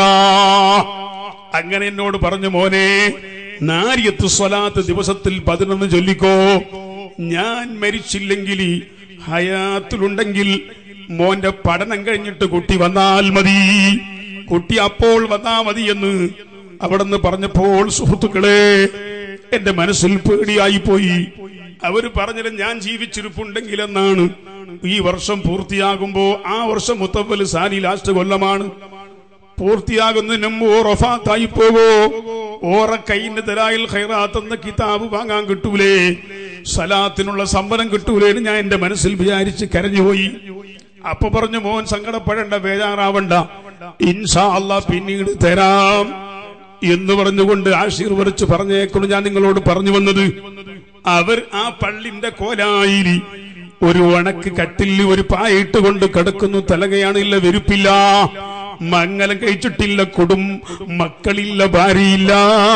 അങ്ങനെ എന്നോട് പറഞ്ഞു മോനെ നാരിയത്ത് സ്വലാത്ത് ദിവസത്തിൽ പതിനൊന്ന് ചൊല്ലിക്കോ ഞാൻ മരിച്ചില്ലെങ്കിൽ ഹയാത്തിലുണ്ടെങ്കിൽ മോന്റെ പഠനം കഴിഞ്ഞിട്ട് കുട്ടി വന്നാൽ മതി കുട്ടി അപ്പോൾ വന്നാ മതി എന്ന് അവിടുന്ന് പറഞ്ഞപ്പോൾ സുഹൃത്തുക്കളെ എന്റെ മനസ്സിൽ പേടിയായി പോയി അവര് പറഞ്ഞത് ഞാൻ ജീവിച്ചിരിപ്പുണ്ടെങ്കിൽ എന്നാണ് ഈ വർഷം പൂർത്തിയാകുമ്പോ ആ വർഷം മുത്തവല് സാരി ലാസ്റ്റ് കൊല്ലമാണ് പൂർത്തിയാകുന്നതിന് മുമ്പ് ഓർ ഒഫാത്തായി പോകോ ഓറ കൈന്റെ തരായിൽ ഖൈറാത്ത് എന്ന കിതാബ് വാങ്ങാൻ കിട്ടൂലേ സലാത്തിനുള്ള സമ്പന്നം കിട്ടൂലേ എന്ന് ഞാൻ എന്റെ മനസ്സിൽ വിചാരിച്ച് കരഞ്ഞുപോയി അപ്പൊ പറഞ്ഞു മോൻ സങ്കടപ്പെടേണ്ട ബേജാറാവണ്ട ഇൻഷാ അല്ലാ പിന്നീട് തരാം എന്ന് പറഞ്ഞുകൊണ്ട് ആശീർവദിച്ച് പറഞ്ഞേക്കുന്നു ഞാൻ നിങ്ങളോട് പറഞ്ഞു വന്നത് അവർ ആ പള്ളിന്റെ കോലായിരി ഒരു ഉണക്ക് കട്ടിൽ ഒരു പായിട്ട് കൊണ്ട് കിടക്കുന്നു തലകയാണില്ല വെരുപ്പില്ല മംഗലം കഴിച്ചിട്ടില്ല കൊടും മക്കളില്ല ഭാര്യയില്ല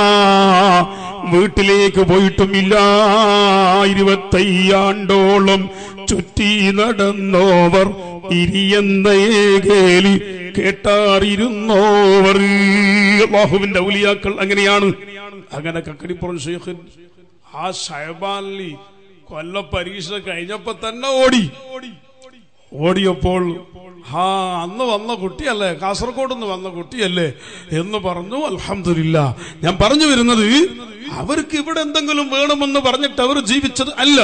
വീട്ടിലേക്ക് പോയിട്ടുമില്ല ഇരുപത്തയ്യാണ്ടോളം ചുറ്റി നടന്നോവർ ഇരിയെന്ന ഏകേലി കേട്ടാറിരുന്നോവർ അള്ളാഹുവിന്റെ ഔലിയാക്കൾ അങ്ങനെയാണ് അങ്ങനെ കക്കടിപ്പുറം ഷെയ്ഖ് ആ ഷഹബാലി കൊല്ല പരീക്ഷ കഴിഞ്ഞപ്പോ തന്നെ ഓടി ഓടിയപ്പോൾ ഹാ അന്ന് വന്ന കുട്ടിയല്ലേ കാസർഗോഡ് നിന്ന് വന്ന കുട്ടിയല്ലേ എന്ന് പറഞ്ഞു അൽഹംദുലില്ല ഞാൻ പറഞ്ഞു വരുന്നത് അവർക്ക് ഇവിടെ എന്തെങ്കിലും വേണമെന്ന് പറഞ്ഞിട്ട് അവർ ജീവിച്ചത് അല്ല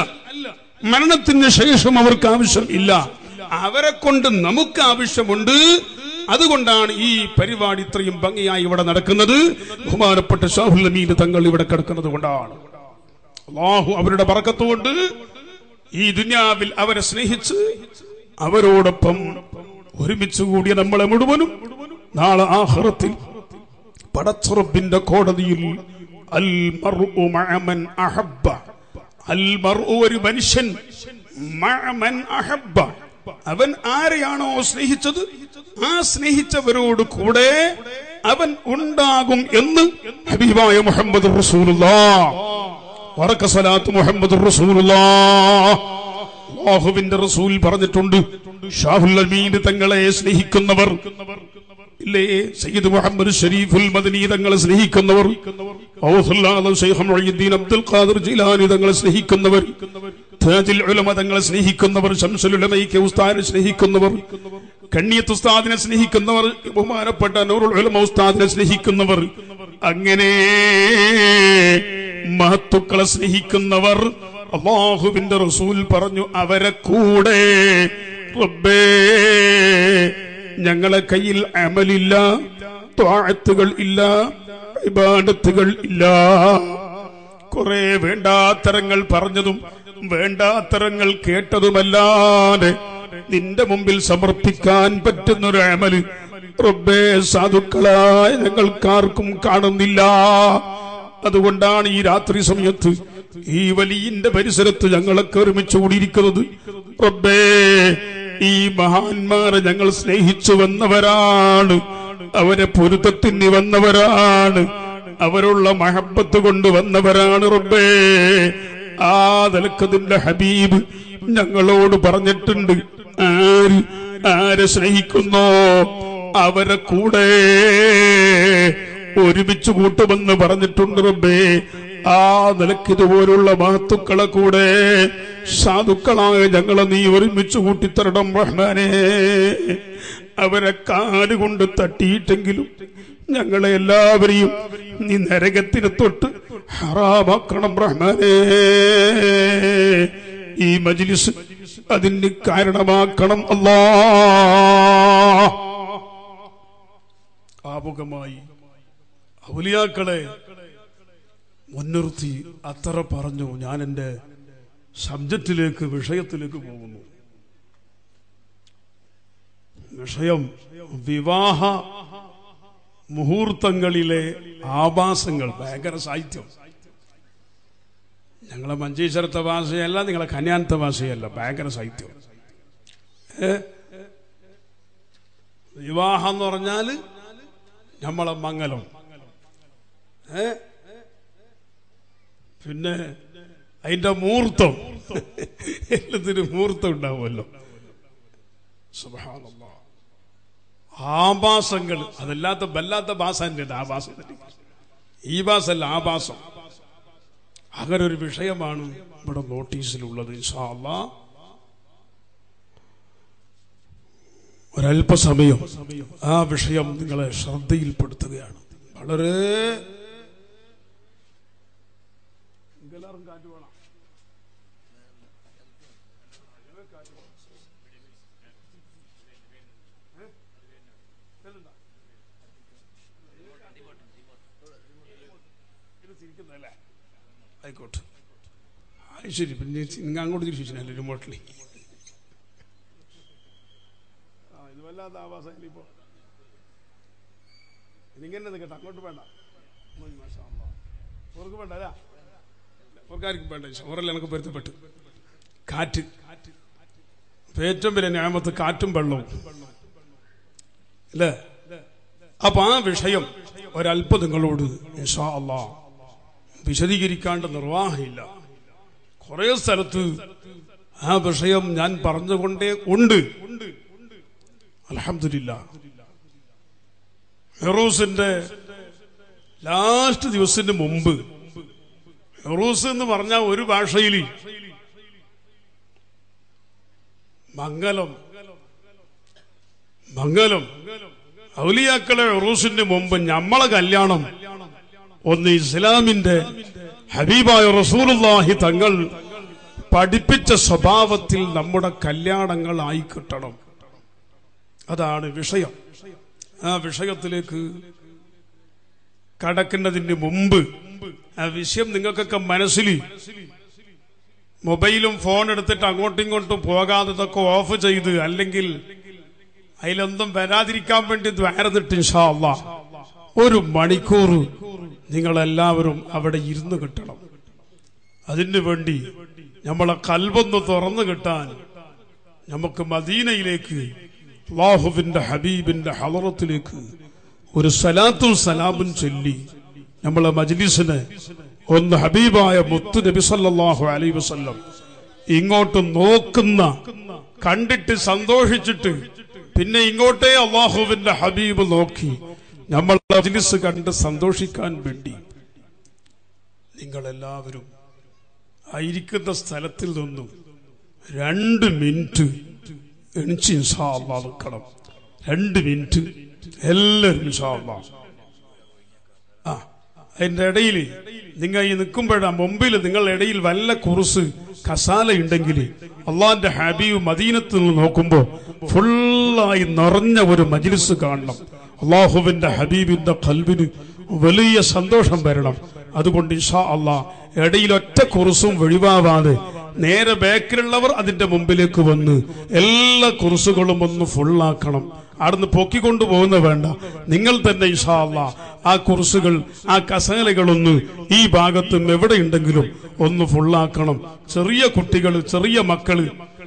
മരണത്തിന് ശേഷം അവർക്ക് ആവശ്യം ഇല്ല അവരെ കൊണ്ട് നമുക്ക് ആവശ്യമുണ്ട് അതുകൊണ്ടാണ് ഈ പരിപാടി ഇത്രയും ഭംഗിയായി ഇവിടെ നടക്കുന്നത് ബഹുമാനപ്പെട്ട ഷാഹുൽ അമീൻ തങ്ങൾ ഇവിടെ കിടക്കുന്നത് കൊണ്ടാണ് അള്ളാഹു അവരുടെ പറക്കത്തുകൊണ്ട് ഈ ദുനിയാവിൽ അവരെ സ്നേഹിച്ച് അവരോടൊപ്പം ഒരുമിച്ച് കൂടിയ നമ്മളെ മുഴുവനും നാളെ ആഹ്റത്തിൽ പടച്ചുറപ്പിന്റെ കോടതിയിൽ അൽ മർഉ മഅമൻ അഹബ്ബ അൽ മർഉ ഒരു മനുഷ്യൻ മഅമൻ അഹബ്ബ അവൻ ആരെയാണോ സ്നേഹിച്ചത് ആ സ്നേഹിച്ചവരോട് കൂടെ അവൻ ഉണ്ടാകും എന്ന് ഹബീബായ മുഹമ്മദ് റസൂലുള്ളാഹ് സ്വലാത്ത് മുഹമ്മദ് അള്ളാഹുവിന്റെ റസൂൽ പറഞ്ഞിട്ടുണ്ട് ഷാഹുൽ അമീൻ തങ്ങളെ സ്നേഹിക്കുന്നവർ ഇല്ലേ സയ്യിദ് മുഹമ്മദ് ഷരീഫുൽ മദനി തങ്ങളെ സ്നേഹിക്കുന്നവർ ഔസുല്ലാദ് ശൈഖ് മുഈദ്ദീൻ അബ്ദുൽ ഖാദിർ ജിലാനി തങ്ങളെ സ്നേഹിക്കുന്നവർ താജുൽ ഉലമ തങ്ങളെ സ്നേഹിക്കുന്നവർ ശംസുൽ ഉലമയ്ക്ക് ഉസ്താദിനെ സ്നേഹിക്കുന്നവർ കണ്ണിയത്ത് ഉസ്താദിനെ സ്നേഹിക്കുന്നവർ ബഹുമാനപ്പെട്ട നൂറുൽ ഉലമ ഉസ്താദിനെ സ്നേഹിക്കുന്നവർ അങ്ങനെ മഹത്തുക്കളെ സ്നേഹിക്കുന്നവർ അള്ളാഹുവിന്റെ റസൂൽ പറഞ്ഞു അവരെ കൂടെ റബ്ബേ ഞങ്ങളെ കയ്യിൽ അമലില്ല ത്വാഴത്തുകൾ ഇല്ല ഇബാദത്തുകൾ ഇല്ല കുറെ വേണ്ടാത്തരങ്ങൾ പറഞ്ഞതും വേണ്ടാത്തരങ്ങൾ കേട്ടതുമല്ലാതെ നിന്റെ മുമ്പിൽ സമർപ്പിക്കാൻ പറ്റുന്നൊരു അമല് റബ്ബേ സാധുക്കളായ ഞങ്ങൾക്കാർക്കും കാണുന്നില്ല അതുകൊണ്ടാണ് ഈ രാത്രി സമയത്ത് ഈ വലിയന്റെ പരിസരത്ത് ഞങ്ങളൊക്കെ ഒരുമിച്ച് കൂടിയിരിക്കുന്നത് റബ്ബേ ഈ മഹാന്മാരെ ഞങ്ങൾ സ്നേഹിച്ചു വന്നവരാണ് അവരെ പൊരുത്തത്തിന് വന്നവരാണ് അവരുള്ള മഹബത്ത് കൊണ്ട് വന്നവരാണ് റബ്ബേ ആ നിലക്കതിന്റെ ഹബീബ് ഞങ്ങളോട് പറഞ്ഞിട്ടുണ്ട് ആര് ആരെ സ്നേഹിക്കുന്നോ അവരെ കൂടെ ഒരുമിച്ച് കൂട്ടുമെന്ന് പറഞ്ഞിട്ടുണ്ട് റബ്ബേ ആ നിലക്ക് ഇതുപോലുള്ള മഹത്തുക്കളെ കൂടെ സാധുക്കളായ ഞങ്ങളെ നീ ഒരുമിച്ച് കൂട്ടിത്തരണം റഹ്മാനെ അവരെ കാലുകൊണ്ട് തട്ടിയിട്ടെങ്കിലും ഞങ്ങളെ എല്ലാവരെയും നീ നരകത്തിന് തൊട്ട് ഹറാമാക്കണം റഹ്മാനെ ഈ മജ്ലിസ് അതിന് കാരണമാക്കണം അല്ലാ ആമുഖമായി ഔലിയാക്കളെ മുൻനിർത്തി അത്ര പറഞ്ഞു ഞാൻ എന്റെ സബ്ജക്റ്റിലേക്ക് വിഷയത്തിലേക്ക് പോകുന്നു വിഷയം വിവാഹ മുഹൂർത്തങ്ങളിലെ ആഭാസങ്ങൾ ഭയങ്കര സാഹിത്യം ഞങ്ങളെ മഞ്ചേശ്വരത്തെ ഭാഷയല്ല നിങ്ങളെ കന്യാനത്തെ ഭാഷയല്ല ഭയങ്കര സാഹിത്യം ഏ? വിവാഹം എന്ന് പറഞ്ഞാല് നമ്മളെ മംഗലം ഏ പിന്നെ അതിന്റെ മുഹൂർത്തം എല്ലാത്തിനും മുഹൂർത്തം ഉണ്ടാവുമല്ലോ സുബ്ഹാനല്ലാഹ്. ആഭാസങ്ങൾ അതല്ലാത്ത വല്ലാത്ത ഭാഷ തന്നെയുണ്ട് ആഭാസം തന്നെ ഈ ഭാഷല്ല ആഭാസം അങ്ങനെ ഒരു വിഷയമാണ് ഇവിടെ നോട്ടീസിലുള്ളത് ഇൻഷാ അല്ലാ ഒരല്പസമയം ആ വിഷയം നിങ്ങളെ ശ്രദ്ധയിൽപ്പെടുത്തുകയാണ് വളരെ ആയിക്കോട്ടെ അത് ശരി പിന്നെ നിങ്ങൾ അങ്ങോട്ട് തിരിച്ചില്ലേ റിമോട്ടിൽ ആ ഇത് വല്ലാത്ത ആവാസം ഇപ്പോ ഇതിങ്ങനെ നിൽക്കട്ടെ അങ്ങോട്ട് വേണ്ട ഉം, മാഷാ അല്ലാ. ഓർക്ക് വേണ്ട അല്ല ഓർക്കാർക്കും വേണ്ട ഓറല്ല എനിക്ക് പൊരുത്തപ്പെട്ടു കാറ്റ് ഇപ്പൊ ഏറ്റവും വലിയ ന്യായമത്ത് കാറ്റും വെള്ളവും അല്ലേ അപ്പൊ ആ വിഷയം ഒരല്പം നിങ്ങളോട് ഇൻഷാ അല്ലാ വിശദീകരിക്കാണ്ട് നിർവാഹമില്ല കുറെ സ്ഥലത്ത് ആ വിഷയം ഞാൻ പറഞ്ഞുകൊണ്ടേ ഉണ്ട് അലഹമില്ല ഹെറൂസിന്റെ ലാസ്റ്റ് ദിവസത്തിന് മുമ്പ് ഹെറൂസ് എന്ന് പറഞ്ഞ ഒരു ഭാഷയിൽ മംഗലം മംഗലം ഔലിയാക്കളെ ഹെറൂസിന്റെ മുമ്പ് ഞമ്മളെ കല്യാണം ഒന്ന് ഇസ്ലാമിന്റെ ഹബീബായ റസൂലുള്ളാഹി തങ്ങൾ പഠിപ്പിച്ച സ്വഭാവത്തിൽ നമ്മുടെ കല്യാണങ്ങൾ ആയി കിട്ടണം അതാണ് വിഷയം ആ വിഷയത്തിലേക്ക് കടക്കുന്നതിന് മുമ്പ് ആ വിഷയം നിങ്ങൾക്കൊക്കെ മനസ്സിൽ മൊബൈലും ഫോൺ എടുത്തിട്ട് അങ്ങോട്ടും ഇങ്ങോട്ടും പോകാതെ ഇതൊക്കെ ഓഫ് ചെയ്ത് അല്ലെങ്കിൽ അതിലൊന്നും വരാതിരിക്കാൻ വേണ്ടി ദ്വാരന്നിട്ട് ഇൻഷാ അള്ളാ ഒരു മണിക്കൂർ നിങ്ങളെല്ലാവരും അവിടെ ഇരുന്ന് കിട്ടണം അതിനു വേണ്ടി നമ്മളെ കൽബൊന്ന് തുറന്നു കിട്ടാൻ നമുക്ക് മദീനയിലേക്ക് അള്ളാഹുവിന്റെ ഹബീബിന്റെ ഹലറത്തിലേക്ക് ഒരു സലാത്തും സലാമും ചൊല്ലി നമ്മളെ മജ്ലിസിന് ഒന്ന് ഹബീബായ മുത്തു നബി സല്ലല്ലാഹു അലൈഹി വസല്ലം ഇങ്ങോട്ട് നോക്കുന്ന കണ്ടിട്ട് സന്തോഷിച്ചിട്ട് പിന്നെ ഇങ്ങോട്ടേ അള്ളാഹുവിന്റെ ഹബീബ് നോക്കി നമ്മൾ മജ്ലിസ് കണ്ട് സന്തോഷിക്കാൻ വേണ്ടി നിങ്ങളെല്ലാവരും ആയിരിക്കുന്ന സ്ഥലത്തിൽ നിന്നും രണ്ട് മിനിറ്റ് എണിച്ച് ഇൻഷാ അള്ളാ നിൽക്കണം രണ്ട് മിനിറ്റ് എല്ലാവരും ഇൻഷാ അള്ളാ ആ അതിന്റെ ഇടയിൽ നിങ്ങൾ ഈ നിൽക്കുമ്പോഴാ മുമ്പിൽ നിങ്ങളുടെ ഇടയിൽ വല്ല കുറുസ് കസാല ഉണ്ടെങ്കിൽ അള്ളാന്റെ ഹബീബ് മദീനത്ത് നിന്ന് നോക്കുമ്പോ ഫുള്ളായി നിറഞ്ഞ ഒരു മജ്ലിസ് കാണണം അള്ളാഹുവിന്റെ ഹബീബിന്റെ കൽവിന് വലിയ സന്തോഷം വരണം അതുകൊണ്ട് ഇഷാ അള്ളാ ഇടയിൽ ഒറ്റ കുറുസും ഒഴിവാവാതെ നേരെ ബാക്കിലുള്ളവർ അതിന്റെ മുമ്പിലേക്ക് വന്ന് എല്ലാ കുറുസുകളും ഒന്ന് ഫുള്ളാക്കണം അവിടുന്ന് പൊക്കിക്കൊണ്ടു പോകുന്ന വേണ്ട നിങ്ങൾ തന്നെ ഇഷാ അള്ളാ ആ കുറുസുകൾ ആ കസേലകളൊന്ന് ഈ ഭാഗത്തും എവിടെയുണ്ടെങ്കിലും ഒന്ന് ഫുള്ളാക്കണം ചെറിയ കുട്ടികൾ ചെറിയ മക്കള്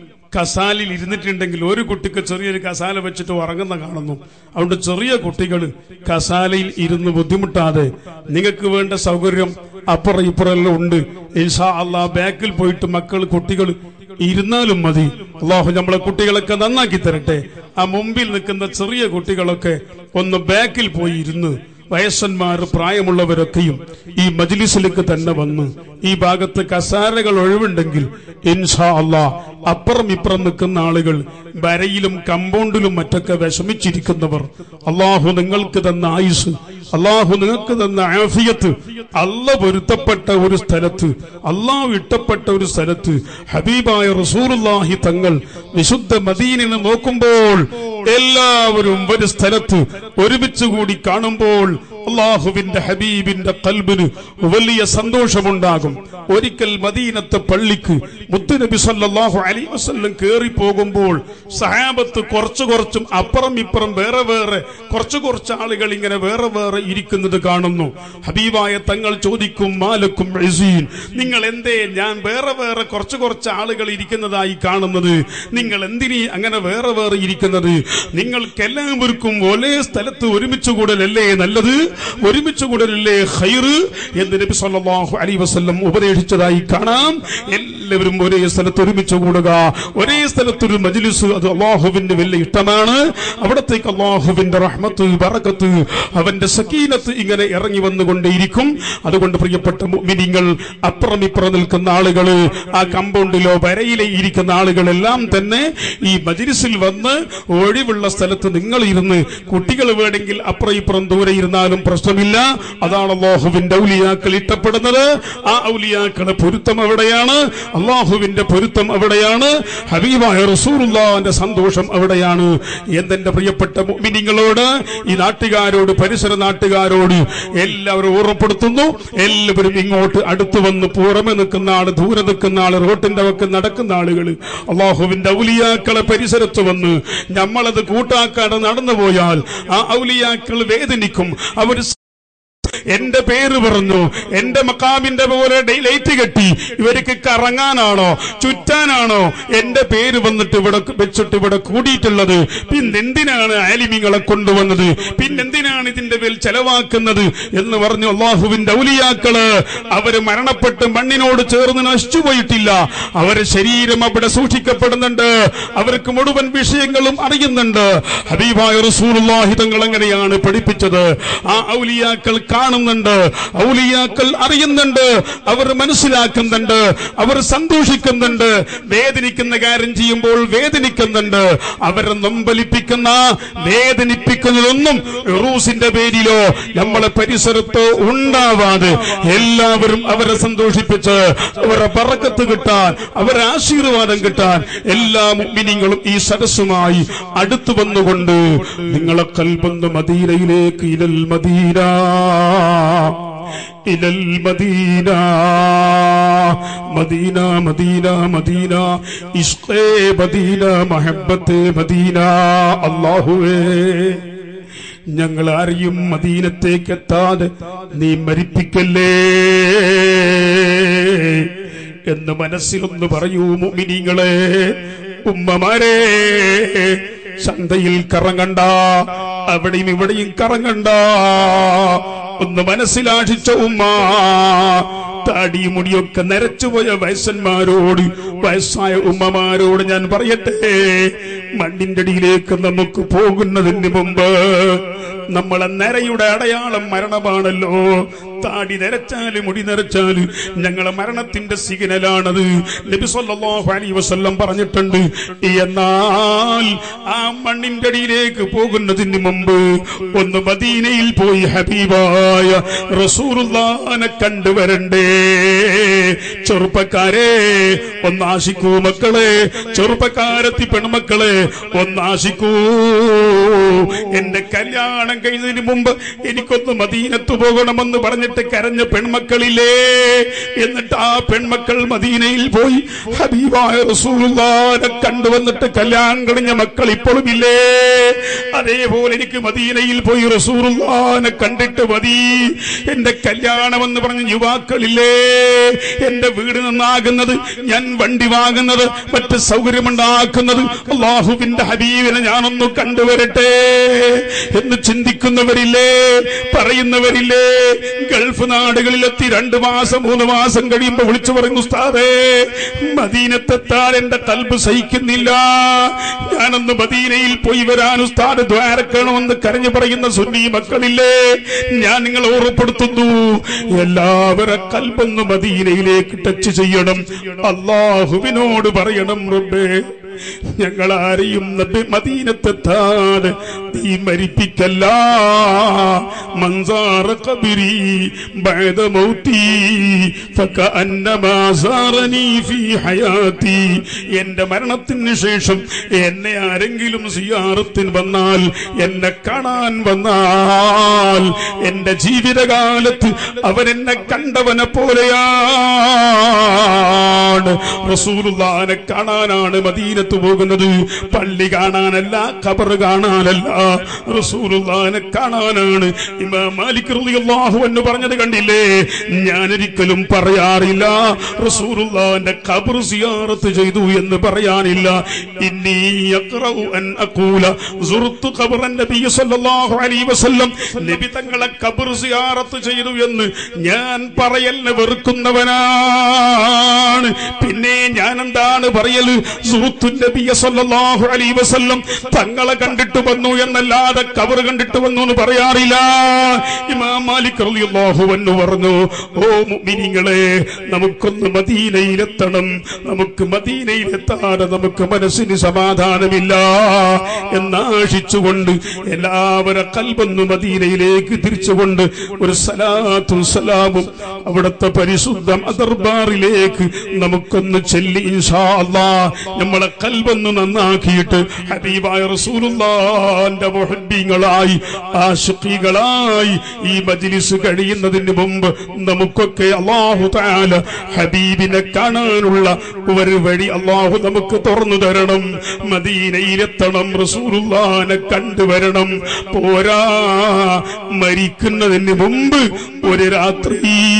കസാലിൽ ഇരുന്നിട്ടുണ്ടെങ്കിൽ ഒരു കുട്ടിക്ക് ചെറിയൊരു കസാല വെച്ചിട്ട് ഉറങ്ങുന്ന കാണുന്നു അതുകൊണ്ട് ചെറിയ കുട്ടികൾ കസാലയിൽ ഇരുന്ന് ബുദ്ധിമുട്ടാതെ നിങ്ങൾക്ക് വേണ്ട സൗകര്യം അപ്പുറം ഇപ്പുറമെല്ലാം ഉണ്ട് ഇൻഷാ അള്ളാ ബാക്കിൽ പോയിട്ട് മക്കൾ കുട്ടികൾ ഇരുന്നാലും മതി അള്ളാഹു നമ്മളെ കുട്ടികളൊക്കെ നന്നാക്കി തരട്ടെ ആ മുമ്പിൽ നിൽക്കുന്ന ചെറിയ കുട്ടികളൊക്കെ ഒന്ന് ബാക്കിൽ പോയി ഇരുന്ന് വയസ്സന്മാർ പ്രായമുള്ളവരൊക്കെയും ഈ മജ്ലിസിലേക്ക് തന്നെ വന്ന് ഈ ഭാഗത്ത് കസാരകൾ ഒഴിവുണ്ടെങ്കിൽ ഇൻഷാ അള്ളാ അപ്പുറം ഇപ്പുറം നിൽക്കുന്ന ആളുകൾ വരയിലും കമ്പൗണ്ടിലും മറ്റൊക്കെ വിഷമിച്ചിരിക്കുന്നവർ അള്ളാഹു നിങ്ങൾക്ക് തന്ന ആയുസ് അള്ളാഹു നിങ്ങൾക്ക് തന്ന ആഫിയത്ത് അല്ല പൊരുത്തപ്പെട്ട ഒരു സ്ഥലത്ത് അള്ളാഹു ഇഷ്ടപ്പെട്ട ഒരു സ്ഥലത്ത് ഹബീബായ റസൂറുല്ലാഹി തങ്ങൾ വിശുദ്ധ മദീനിനെ നോക്കുമ്പോൾ എല്ലാവരും ഒരു സ്ഥലത്ത് ഒരുമിച്ച് കൂടി കാണുമ്പോൾ അള്ളാഹുവിന്റെ ഹബീബിന്റെ കൽബിന് വലിയ സന്തോഷമുണ്ടാകും ഒരിക്കൽ മദീനത്തെ പള്ളിക്ക് മുത്തുനബി സല്ലല്ലാഹു അലൈഹി വസല്ലം കേറി പോകുമ്പോൾ സഹാബത്ത് കുറച്ചു കുറച്ചും അപ്പുറം ഇപ്പുറം വേറെ വേറെ കുറച്ചു കുറച്ച് ആളുകൾ ഇങ്ങനെ വേറെ വേറെ ഇരിക്കുന്നത് കാണുന്നു ഹബീബായ തങ്ങൾ ചോദിക്കും മാലക്കും ഇസീൻ നിങ്ങൾ എന്തേ ഞാൻ വേറെ വേറെ കുറച്ചു കുറച്ച് ആളുകൾ ഇരിക്കുന്നതായി കാണുന്നത് നിങ്ങൾ എന്തിനീ അങ്ങനെ വേറെ വേറെ ഇരിക്കുന്നത് നിങ്ങൾക്കെല്ലാവർക്കും ഒരേ സ്ഥലത്ത് ഒരുമിച്ച് കൂടലല്ലേ നല്ലത് ഒരുമിച്ച് കൂടലല്ലേ ഹൈറ് എന്ന് നബി സല്ലല്ലാഹു അലൈഹി വസല്ലം ഉപദേശിച്ചതായി കാണാം എല്ലാവരും ഒരേ സ്ഥലത്ത് ഒരുമിച്ച് കൂടുക ഒരേ സ്ഥലത്ത് ഒരു മജ്ലിസ് അത് അള്ളാഹുവിന്റെ വലിയ ഇഷ്ടമാണ് അവിടത്തേക്ക് അള്ളാഹുവിന്റെ റഹ്മത്ത് ബറക്കത്ത് അവന്റെ സക്കീനത്ത് ഇങ്ങനെ ഇറങ്ങി വന്നുകൊണ്ടേയിരിക്കും അതുകൊണ്ട് പ്രിയപ്പെട്ട മുഅ്മിനീങ്ങൾ അപ്പുറം ഇപ്പുറം നിൽക്കുന്ന ആളുകൾ ആ കമ്പൗണ്ടിലോ വരയിലെ ഇരിക്കുന്ന ആളുകളെല്ലാം തന്നെ ഈ മജ്ലിസിൽ വന്ന് ഒഴിവുള്ള സ്ഥലത്ത് നിങ്ങൾ ഇരുന്ന് കുട്ടികൾ വേണമെങ്കിൽ അപ്പുറം ഇപ്പുറം ദൂരെ ഇരുന്നാലും പ്രശ്നമില്ല അതാണ് അള്ളാഹുവിന്റെ ഔലിയാക്കൾ ഇഷ്ടപ്പെടുന്നത് ആ ഔലിയാക്കളുടെ പൊരുത്തം എവിടെയാണ് അള്ളാഹുവിന്റെ പൊരുത്തം അവിടെയാണ് ഹബീബായ റസൂറുല്ലാന്റെ സന്തോഷം അവിടെയാണ് എന്തെന്റെ പ്രിയപ്പെട്ട മുഅ്മിനീങ്ങളോട് ഈ നാട്ടുകാരോട് പരിസര നാട്ടുകാരോട് എല്ലാവരും ഓർമ്മപ്പെടുത്തുന്നു എല്ലാവരും ഇങ്ങോട്ട് അടുത്തു വന്ന് പുറമെ നിൽക്കുന്ന ആള് ദൂരെ നിൽക്കുന്ന ആള് റോട്ടിന്റെ വക്ക് നടക്കുന്ന ആളുകൾ അള്ളാഹുവിന്റെ ഔലിയാക്കളെ പരിസരത്ത് വന്ന് നമ്മളത് കൂട്ടാക്കാതെ നടന്നു പോയാൽ ആ ഔലിയാക്കൾ വേദനിക്കും അവർ എന്റെ പേര് പറഞ്ഞു എന്റെ മക്കാമിന്റെ പോലെ ഡേ- ലൈറ്റ് കെട്ടി ഇവർക്ക് കറങ്ങാനാണോ ചുറ്റാനാണോ എന്റെ പേര് വന്നിട്ട് ഇവിടെ വെച്ചിട്ട് ഇവിടെ കൂടിയിട്ടുള്ളത് പിന്നെന്തിനാണ് ആലിമിങ്ങളെ കൊണ്ടുവന്നത് പിന്നെന്തിനാണ് ഇതിന്റെ പേരിൽ ചെലവാക്കുന്നത് എന്ന് പറഞ്ഞു അള്ളാഹുവിന്റെ ഔലിയാക്കള് അവര് മരണപ്പെട്ട് മണ്ണിനോട് ചേർന്ന് നശിച്ചു പോയിട്ടില്ല അവരെ ശരീരം അവിടെ സൂക്ഷിക്കപ്പെടുന്നുണ്ട് അവർക്ക് മുഴുവൻ വിഷയങ്ങളും അറിയുന്നുണ്ട് ഹബീബായ റസൂലുള്ളാഹി തങ്ങൾ എങ്ങനെയാണ് പഠിപ്പിച്ചത് ആ ഔലിയാക്കൾ കാണുന്നുണ്ട് ഔലിയാക്കൾ അറിയുന്നുണ്ട് അവർ മനസ്സിലാക്കുന്നുണ്ട് അവർ സന്തോഷിക്കുന്നുണ്ട് വേദനിക്കുന്ന കാര്യം ചെയ്യുമ്പോൾ വേദനിക്കുന്നുണ്ട് അവരെ നൊമ്പലിപ്പിക്കുന്ന വേദനിപ്പിക്കുന്നതൊന്നും റൂസിന്റെ പേരിലോ നമ്മളെ പരിസരത്തോ ഉണ്ടാവാതെ എല്ലാവരും അവരെ സന്തോഷിപ്പിച്ച് അവരെ പറക്കത്ത് കിട്ടാൻ അവരെ ആശീർവാദം കിട്ടാൻ എല്ലാ മുഗ്മിനിങ്ങളും ഈ സദസ്സുമായി അടുത്തു വന്നുകൊണ്ട് നിങ്ങളെ കൽബന്ന് മദീനയിലേക്ക് ഇലൽ മദീന ഇലൽ മദീന മദീന മദീന മദീന ഇഷ്കേ മദീന മഹബത്തെ മദീന അള്ളാഹുവേ ഞങ്ങൾ ആരെയും മദീനത്തേക്ക് എത്താതെ നീ മരിപ്പിക്കല്ലേ എന്ന് മനസ്സിലൊന്ന് പറയൂ മുമിനിങ്ങളെ ഉമ്മമാരെ ചന്തയിൽ കറങ്ങണ്ട അവിടെയും ഇവിടെയും കറങ്ങണ്ട ഒന്ന് മനസ്സിലാഷിച്ച ഉമ്മ താടിയും മുടിയൊക്കെ നരച്ചുപോയ വയസ്സന്മാരോട് വയസ്സായ ഉമ്മമാരോട് ഞാൻ പറയട്ടെ മണ്ണിന്റെ അടിയിലേക്ക് നമുക്ക് പോകുന്നതിന് മുമ്പ് നമ്മളെ നരയുടെ അടയാളം മരണമാണല്ലോ താടി നരച്ചാല് മുടി നരച്ചാല് ഞങ്ങളെ മരണത്തിന്റെ സിഗ്നലാണത് നബി സല്ലല്ലാഹു അലൈഹി വസല്ലം പറഞ്ഞിട്ടുണ്ട് എന്നാൽ ആ മണ്ണിന്റെ അടിയിലേക്ക് പോകുന്നതിന് മുമ്പ് ഒന്ന് മദീനയിൽ പോയി ഹബീബായ റസൂറുല്ലാനെ കണ്ടുവരണ്ടേ ചെറുപ്പക്കാരെ ഒന്നാശിക്കൂ മക്കളെ ചെറുപ്പക്കാരത്തി പെൺമക്കളെ ഒന്നാശിക്കൂ എന്റെ കല്യാണം കഴിഞ്ഞതിന് മുമ്പ് എനിക്കൊന്ന് മദീനത്ത് പോകണമെന്ന് പറഞ്ഞിട്ട് കരഞ്ഞ പെൺമക്കളില്ലേ എന്നിട്ട് ആ പെൺമക്കൾ മദീനയിൽ പോയി ഹബീബായ റസൂലുള്ളാനെ കണ്ടുവന്നിട്ട് കല്യാണം കഴിഞ്ഞ മക്കൾ ഇപ്പോഴും ഇല്ലേ അതേപോലെ എനിക്ക് മദീനയിൽ പോയി റസൂലുള്ളാനെ കണ്ടിട്ട് മതി എന്റെ കല്യാണം എന്ന് പറഞ്ഞ യുവാക്കളില്ലേ എന്റെ വീട് നന്നാകുന്നത് ഞാൻ വണ്ടി വാങ്ങുന്നത് മറ്റ് സൗകര്യമുണ്ടാക്കുന്നത് അള്ളാഹുവിന്റെ ഹബീബിനെ ഞാനൊന്ന് കണ്ടുവരട്ടെ എന്ന് ചിന്തിക്കുന്നവരില്ലേ പറയുന്നവരില്ലേ ഗൾഫ് നാടുകളിലെത്തി രണ്ടു മാസം മൂന്ന് മാസം കഴിയുമ്പോ വിളിച്ചു പറയുന്നു ഉസ്താദേ മദീനത്തെത്താൻ എന്റെ കൽബ് സഹിക്കുന്നില്ല ഞാനൊന്ന് മദീനയിൽ പോയി വരാൻ ഉസ്താദ് ദ്വാരക്കണമെന്ന് കരഞ്ഞു പറയുന്ന സുന്നി മക്കളില്ലേ ഞാൻ നിങ്ങളെ ഓർമ്മപ്പെടുത്തുന്നു എല്ലാവരെ കൽബൊന്ന് മദീനയിലേക്ക് ടച്ച് ചെയ്യണം അള്ളാഹുവിനോട് പറയണം റബ്ബേ ഞങ്ങൾ ആരെയും നബി മദീനത്തെത്താതെ നീ മരിപ്പിക്കല്ല മൻസാറ കബിരി ബഅദ മൗതി ഫകഅന്നമാ സാറനി ഫീ ഹയാതി എന്റെ മരണത്തിന് ശേഷം എന്നെ ആരെങ്കിലും സിയാറത്തിന് വന്നാൽ എന്നെ കാണാൻ വന്നാൽ എന്റെ ജീവിതകാലത്ത് അവരെന്നെ കണ്ടവനെ പോലെയാണ് റസൂലുള്ളാനെ കാണാനാണ് മദീനത്ത് പോകുന്നത് പള്ളി കാണാനല്ല ഖബർ കാണാനല്ല റസൂലുള്ളാനെ കാണാനാണ് ഇമാം മാലിക് റളിയല്ലാഹു അൻഹു പറഞ്ഞത് കണ്ടില്ലേ ഞാനൊരിക്കലും പറയാറില്ല റസൂലുള്ളാന്റെ ഖബർ സിയാറത്ത് ചെയ്തു എന്ന് പറയാനില്ല ഇന്നി യഖറഉ അൻ അഖൂല സുർതു ഖബറൻ നബി സല്ലല്ലാഹു അലൈഹി വസല്ലം നബി തങ്ങളെ ഖബർ സിയാറത്ത് ചെയ്തു എന്ന് ഞാൻ പറയലിനെ വെറുക്കുന്നവനാണ് പിന്നെ ഞാൻ എന്താണ് പറയല് സുഹൃത്തു നബിയ സല്ലല്ലാഹു അലൈഹി വസല്ലം തങ്ങളെ കണ്ടിട്ട് വന്നു എന്നല്ലാതെ കബർ കണ്ടിട്ട് വന്നു എന്ന് പറയാറില്ല ഇമാം മാലിക് റളിയല്ലാഹു അൻഹു പറഞ്ഞു ഓ മുഅ്മിനീങ്ങളെ നമുക്കൊന്ന് മദീനയിലെത്തണം നമുക്ക് മദീനയിലെത്താതെ നമുക്ക് മനസ്സിന് സമാധാനമില്ല എന്നാശിച്ചുകൊണ്ട് എല്ലാവരും കൽബൊന്ന് മദീനയിലേക്ക് തിരിച്ചുകൊണ്ട് ഒരു സലാത്തും സലാമും അവിടുത്തെ പരിശുദ്ധ ദർബാറിലേക്ക് നമുക്കൊന്ന് ചെല്ലി ഇൻഷാ അല്ലാ നമ്മളെ കൽബൊന്ന് നന്നാക്കിയിട്ട് ഹബീബായ റസൂലുള്ളാന്റെ മുഹബ്ബീങ്ങളായി ആശിഖീകളായി ഈ മജ്ലിസ് കഴിയുന്നതിന് മുമ്പ് നമുക്കൊക്കെ അല്ലാഹു തആല ഹബീബിനെ കാണാനുള്ള ഒരു വഴി അല്ലാഹു നമുക്ക് തുറന്നു തരണം മദീനയിലെത്തണം റസൂലുള്ളാനെ കണ്ടുവരണം പോരാ മരിക്കുന്നതിന് മുമ്പ് ഒരു രാത്രി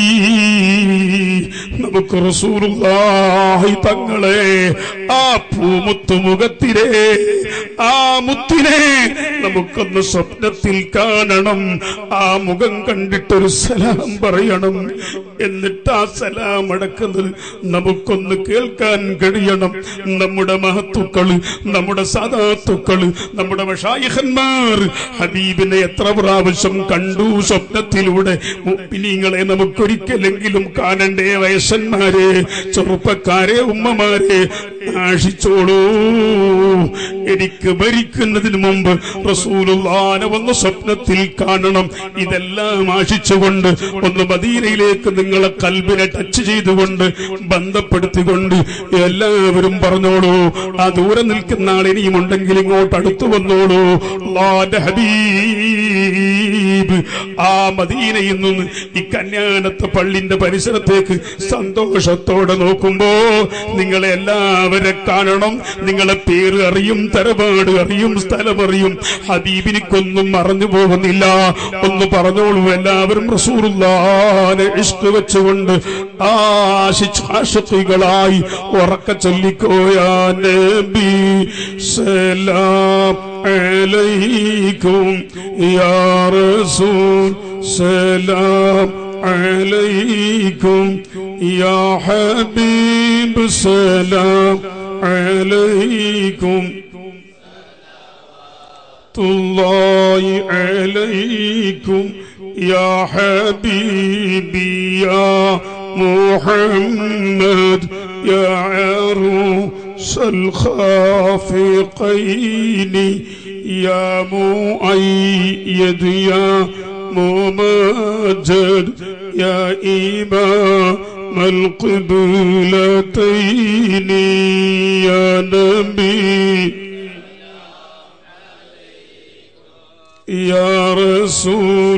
നമുക്ക് റസൂലുള്ളാഹി തങ്ങളെ ആ പൂമുത്തു മുഖത്തിനെ ആ മുത്തിനെ നമുക്കൊന്ന് സ്വപ്നത്തിൽ കാണണം ആ മുഖം കണ്ടിട്ടൊരു സലാം പറയണം എന്നിട്ട് ആ സലാം അടക്കുന്നത് നമുക്കൊന്ന് കേൾക്കാൻ കഴിയണം നമ്മുടെ മഹത്തുക്കള് നമ്മുടെ സാധാത്തുക്കള് നമ്മുടെ മഷായിഹന്മാർ ഹബീബിനെ എത്ര പ്രാവശ്യം കണ്ടു സ്വപ്നത്തിലൂടെ മുഅ്മിനീങ്ങളെ നമുക്കൊരിക്കലെങ്കിലും കാണണ്ടേ വയസ്സന്മാരെ ചെറുപ്പക്കാരെ ഉമ്മമാരെ ആശിച്ചോളൂ എനിക്ക് മരിക്കുന്നതിന് മുമ്പ് റസൂലുള്ളാനെ ഒന്ന് സ്വപ്നത്തിൽ കാണണം ഇതെല്ലാം ആശിച്ചുകൊണ്ട് ഒന്ന് മദീനയിലേക്ക് നിങ്ങളെ കൽബിനെ ടച്ച് ചെയ്തുകൊണ്ട് ബന്ധപ്പെടുത്തിക്കൊണ്ട് എല്ലാവരും പറഞ്ഞോളൂ ആ ദൂരെ നിൽക്കുന്ന ആൾ ഇനിയും ഉണ്ടെങ്കിൽ ഇങ്ങോട്ട് അടുത്തു വന്നോളൂ അല്ലാഹുവിന്റെ ഹബീബ് ആ മദീനയിൽ നിന്ന് ഈ കന്യാനത്തെ പള്ളിന്റെ പരിസരത്തേക്ക് സന്തോഷത്തോടെ നോക്കുമ്പോ നിങ്ങളെ എല്ലാവരെ കാണണം നിങ്ങളെ പേര് അറിയും തരപാട് അറിയും സ്ഥലം അറിയും ഹബീബിനിക്കൊന്നും മറഞ്ഞു പോകുന്നില്ല ഒന്ന് പറഞ്ഞോളൂ എല്ലാവരും റസൂറുല്ലാനെ ഇഷ്ട വെച്ചുകൊണ്ട് ആശിച്ചാശക്തികളായി ഉറക്ക ചൊല്ലിക്കോയാ നബി സലാം عليكم يا رسول سلام عليكم يا حبيب سلام عليكم الله عليكم يا حبيبي يا محمد يا عروس الخافقين يا مؤيد يا ممجد يا إمام القبلتين يا نبي يا رسول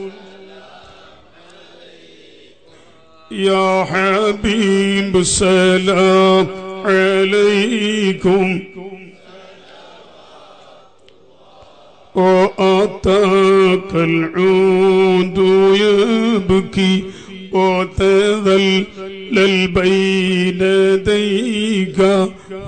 يا حبيب السلام عليكم وأتاك العود يبكي وتذلل بين يديك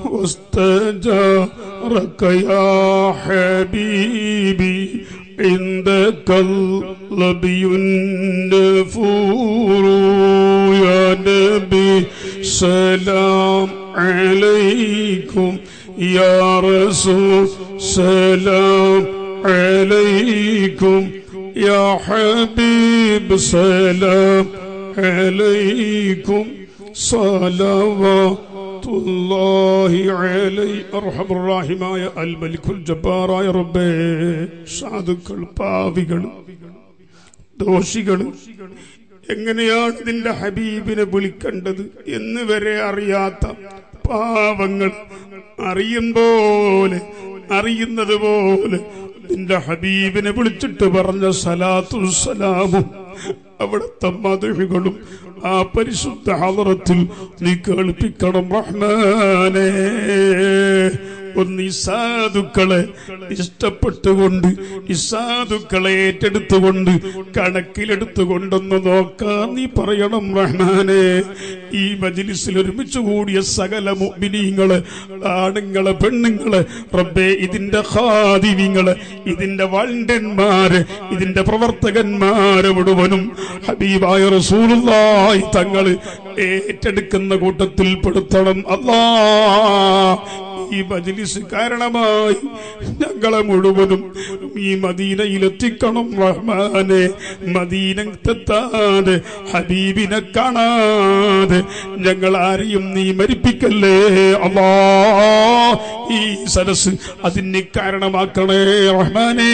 واستجارك يا حبيبي عندك اللبي النفور يا نبي سلام عليكم يا رسول سلام عليكم يا حبيب سلام عليكم صلوات الله علي أرحم الراحماയ അൽ മലിക്കുൽ ജബ്ബാറായ റബ്ബേ സാധുക്കൾ പാവികൾ ദോഷികൾ എങ്ങനെയാണ് നിന്റെ ഹബീബിനെ വിളിക്കേണ്ടത് എന്ന് വരെ അറിയാത്ത പാവങ്ങൾ അറിയും പോലെ അറിയുന്നത് പോലെ നിന്റെ ഹബീബിനെ വിളിച്ചിട്ട് പറഞ്ഞ സലാത്തു സലാമും അവിടുത്തെ മധുകളും ആ പരിശുദ്ധ ഹലറത്തിൽ നീ കേൾപ്പിക്കണം റഹ്മാനേ ഒന്ന് ഈ സാധുക്കളെ ഇഷ്ടപ്പെട്ടുകൊണ്ട് ഈ സാധുക്കളെ ഏറ്റെടുത്തുകൊണ്ട് കണക്കിലെടുത്തുകൊണ്ടൊന്ന് നോക്കാൻ നീ പറയണം റഹ്മാനെ ഈ മജിലിസിൽ ഒരുമിച്ച് കൂടിയ സകല മുഅ്മിനീങ്ങളെ ആണുങ്ങളെ പെണ്ണുങ്ങളെ റബ്ബേ ഇതിന്റെ ഖാദിനിങ്ങളെ ഇതിന്റെ വണ്ടന്മാര് ഇതിന്റെ പ്രവർത്തകന്മാരെ മുഴുവനും ഹബീബായ റസൂലുള്ളാഹി തങ്ങള് ഏറ്റെടുക്കുന്ന കൂട്ടത്തിൽ പെടുത്തണം അല്ലാ ഈ മജ്ലിസ് കാരണമായി ഞങ്ങളെ മുഴുവനും ഈ മദീനയിലെത്തിക്കണം റഹ്മാനെ മദീനത്തെത്താതെ ഹബീബിനെ കാണാതെ ഞങ്ങൾ ആരെയും നീ മരിപ്പിക്കല്ലേ അല്ലാ ഈ സരസ് അതിന് കാരണമാക്കണേ റഹ്മാനേ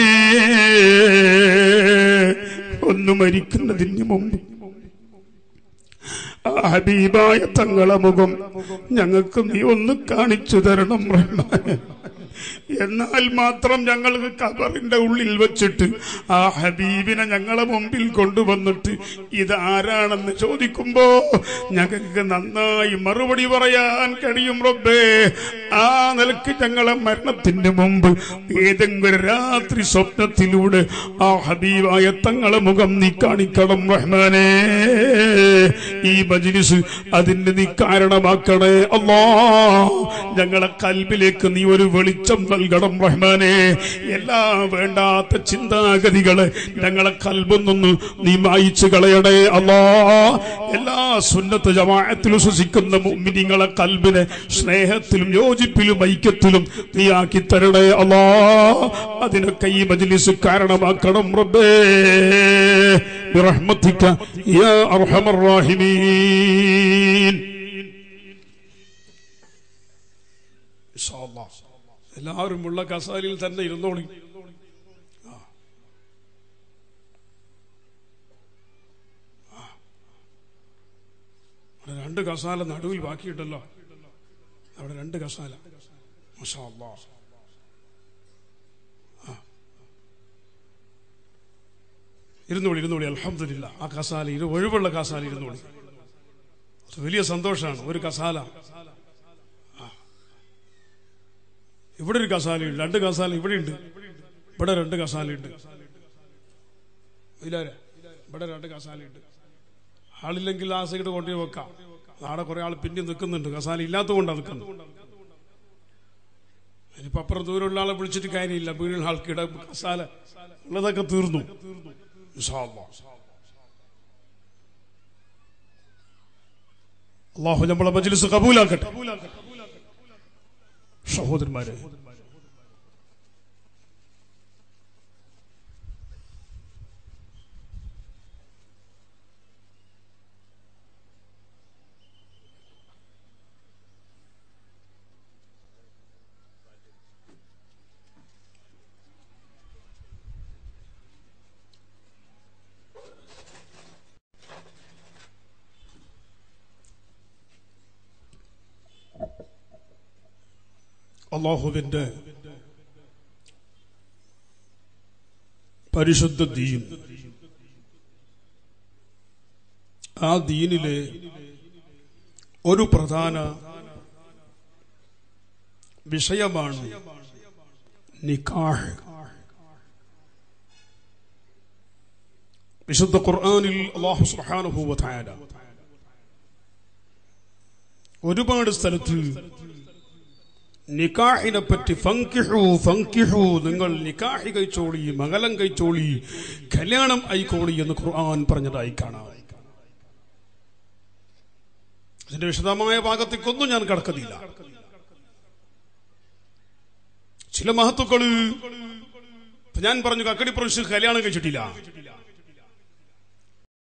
ഒന്ന് മരിക്കുന്നതിന് മുമ്പ് ആ ഹബീബായ തങ്ങളെ മുഖം ഞങ്ങൾക്ക് നീ ഒന്ന് കാണിച്ചു തരണം റഹ്മാനെ എന്നാൽ മാത്രം ഞങ്ങൾക്ക് കബറിന്റെ ഉള്ളിൽ വെച്ചിട്ട് ആ ഹബീബിനെ ഞങ്ങളെ മുമ്പിൽ കൊണ്ടുവന്നിട്ട് ഇത് ആരാണെന്ന് ചോദിക്കുമ്പോ ഞങ്ങൾക്ക് നന്നായി മറുപടി പറയാൻ കഴിയും റബ്ബേ ആ നിലക്ക് ഞങ്ങളെ മരണത്തിന് മുമ്പ് ഏതെങ്കിലും ഒരു രാത്രി സ്വപ്നത്തിലൂടെ ആ ഹബീബായ തങ്ങളെ മുഖം നീ കാണിക്കണം റഹ്മാനേ ഈ മജ്ലിസ് അതിന് നീ കാരണമാക്കണേ അല്ലാ ഞങ്ങളെ കൽബിലേക്ക് നീ ഒരു വെളിച്ചം വെളിച്ചം നൽകണം റഹ്മാനെ എല്ലാ വേണ്ടാത്ത ചിന്താഗതികളെ ഞങ്ങളെ കൽബൊന്നൊന്ന് നീ മായിച്ചു കളയണേ അല്ലാ എല്ലാ സുന്നത്ത് ജമാഅത്തിലും ശ്വസിക്കുന്ന മുഅ്മിനീങ്ങളെ കൽബിനെ സ്നേഹത്തിലും യോജിപ്പിലും ഐക്യത്തിലും നീ ആക്കി തരണേ അല്ലാ അതിനൊക്കെ ഈ മജ്ലിസ് കാരണമാക്കണം റബ്ബേ برحمتك يا أرحم الراحمين ഇൻഷാ അല്ലാ. എല്ലാവരും ഉള്ള കസാലിൽ തന്നെ ഇരുന്നോളി ആ. ആ. അവിടെ രണ്ട് കസാല നടുവിൽ ബാക്കിയിട്ടല്ലോ അവിടെ രണ്ട് കസാല മാഷാ അല്ലാ. ആ. ഇരുന്നോളി ഇരുന്നോളി അലഹമില്ല ആ കസാല ഇരു ഒഴിവുള്ള കസാല ഇരുന്നോളി അത് വലിയ സന്തോഷമാണ് ഒരു കസാല ആ. ഇവിടെ ഒരു കസാലയുണ്ട് രണ്ട് കസാല ഇവിടെ ഉണ്ട് ഇവിടെ രണ്ട് കസാലയുണ്ട് ഇല്ല ഇവിടെ രണ്ട് കസാലയുണ്ട് ആളില്ലെങ്കിൽ ആ സൈഡ് കൊണ്ടുപോയി വെക്കാം നാളെ കുറെ ആൾ പിന്നെ നിൽക്കുന്നുണ്ട് കസാല ഇല്ലാത്തതുകൊണ്ടാണ് നിൽക്കുന്നത് ഇനിയിപ്പോ അപ്പുറം ദൂരമുള്ള ആളെ വിളിച്ചിട്ട് കാര്യമില്ല വീടുള്ള ആൾക്കിട കസാല ഉള്ളതൊക്കെ തീർന്നു ഇൻഷാ അല്ലാ. അള്ളാഹു നമ്മളെ മജ്ലിസ് കബൂലാക്കട്ടെ സഹോദരന്മാരെ അള്ളാഹുവിന്റെ പരിശുദ്ധ ദീൻ ആ ദീനിലെ ഒരു പ്രധാന വിഷയമാണ് നിക്കാഹ് വിശുദ്ധ ഖുർആനിൽ അള്ളാഹു സുബ്ഹാനഹു വ തആല ഒരുപാട് സ്ഥലത്ത് നിക്കാഹിനെ പറ്റി ഫങ്കിഹു ഫങ്കിഹു നിങ്ങൾ നിക്കാഹി കഴിച്ചോളി മംഗലം കഴിച്ചോളി കല്യാണം ആയിക്കോളി എന്ന് ഖുർആൻ പറഞ്ഞതായി കാണാം അതിന്റെ വിശദമായ ഭാഗത്തേക്കൊന്നും ഞാൻ കടക്കുന്നില്ല ചില മഹത്തുക്കള് ഇപ്പൊ ഞാൻ പറഞ്ഞു കക്കടി പ്രൊഫഷൽ കല്യാണം കഴിച്ചിട്ടില്ല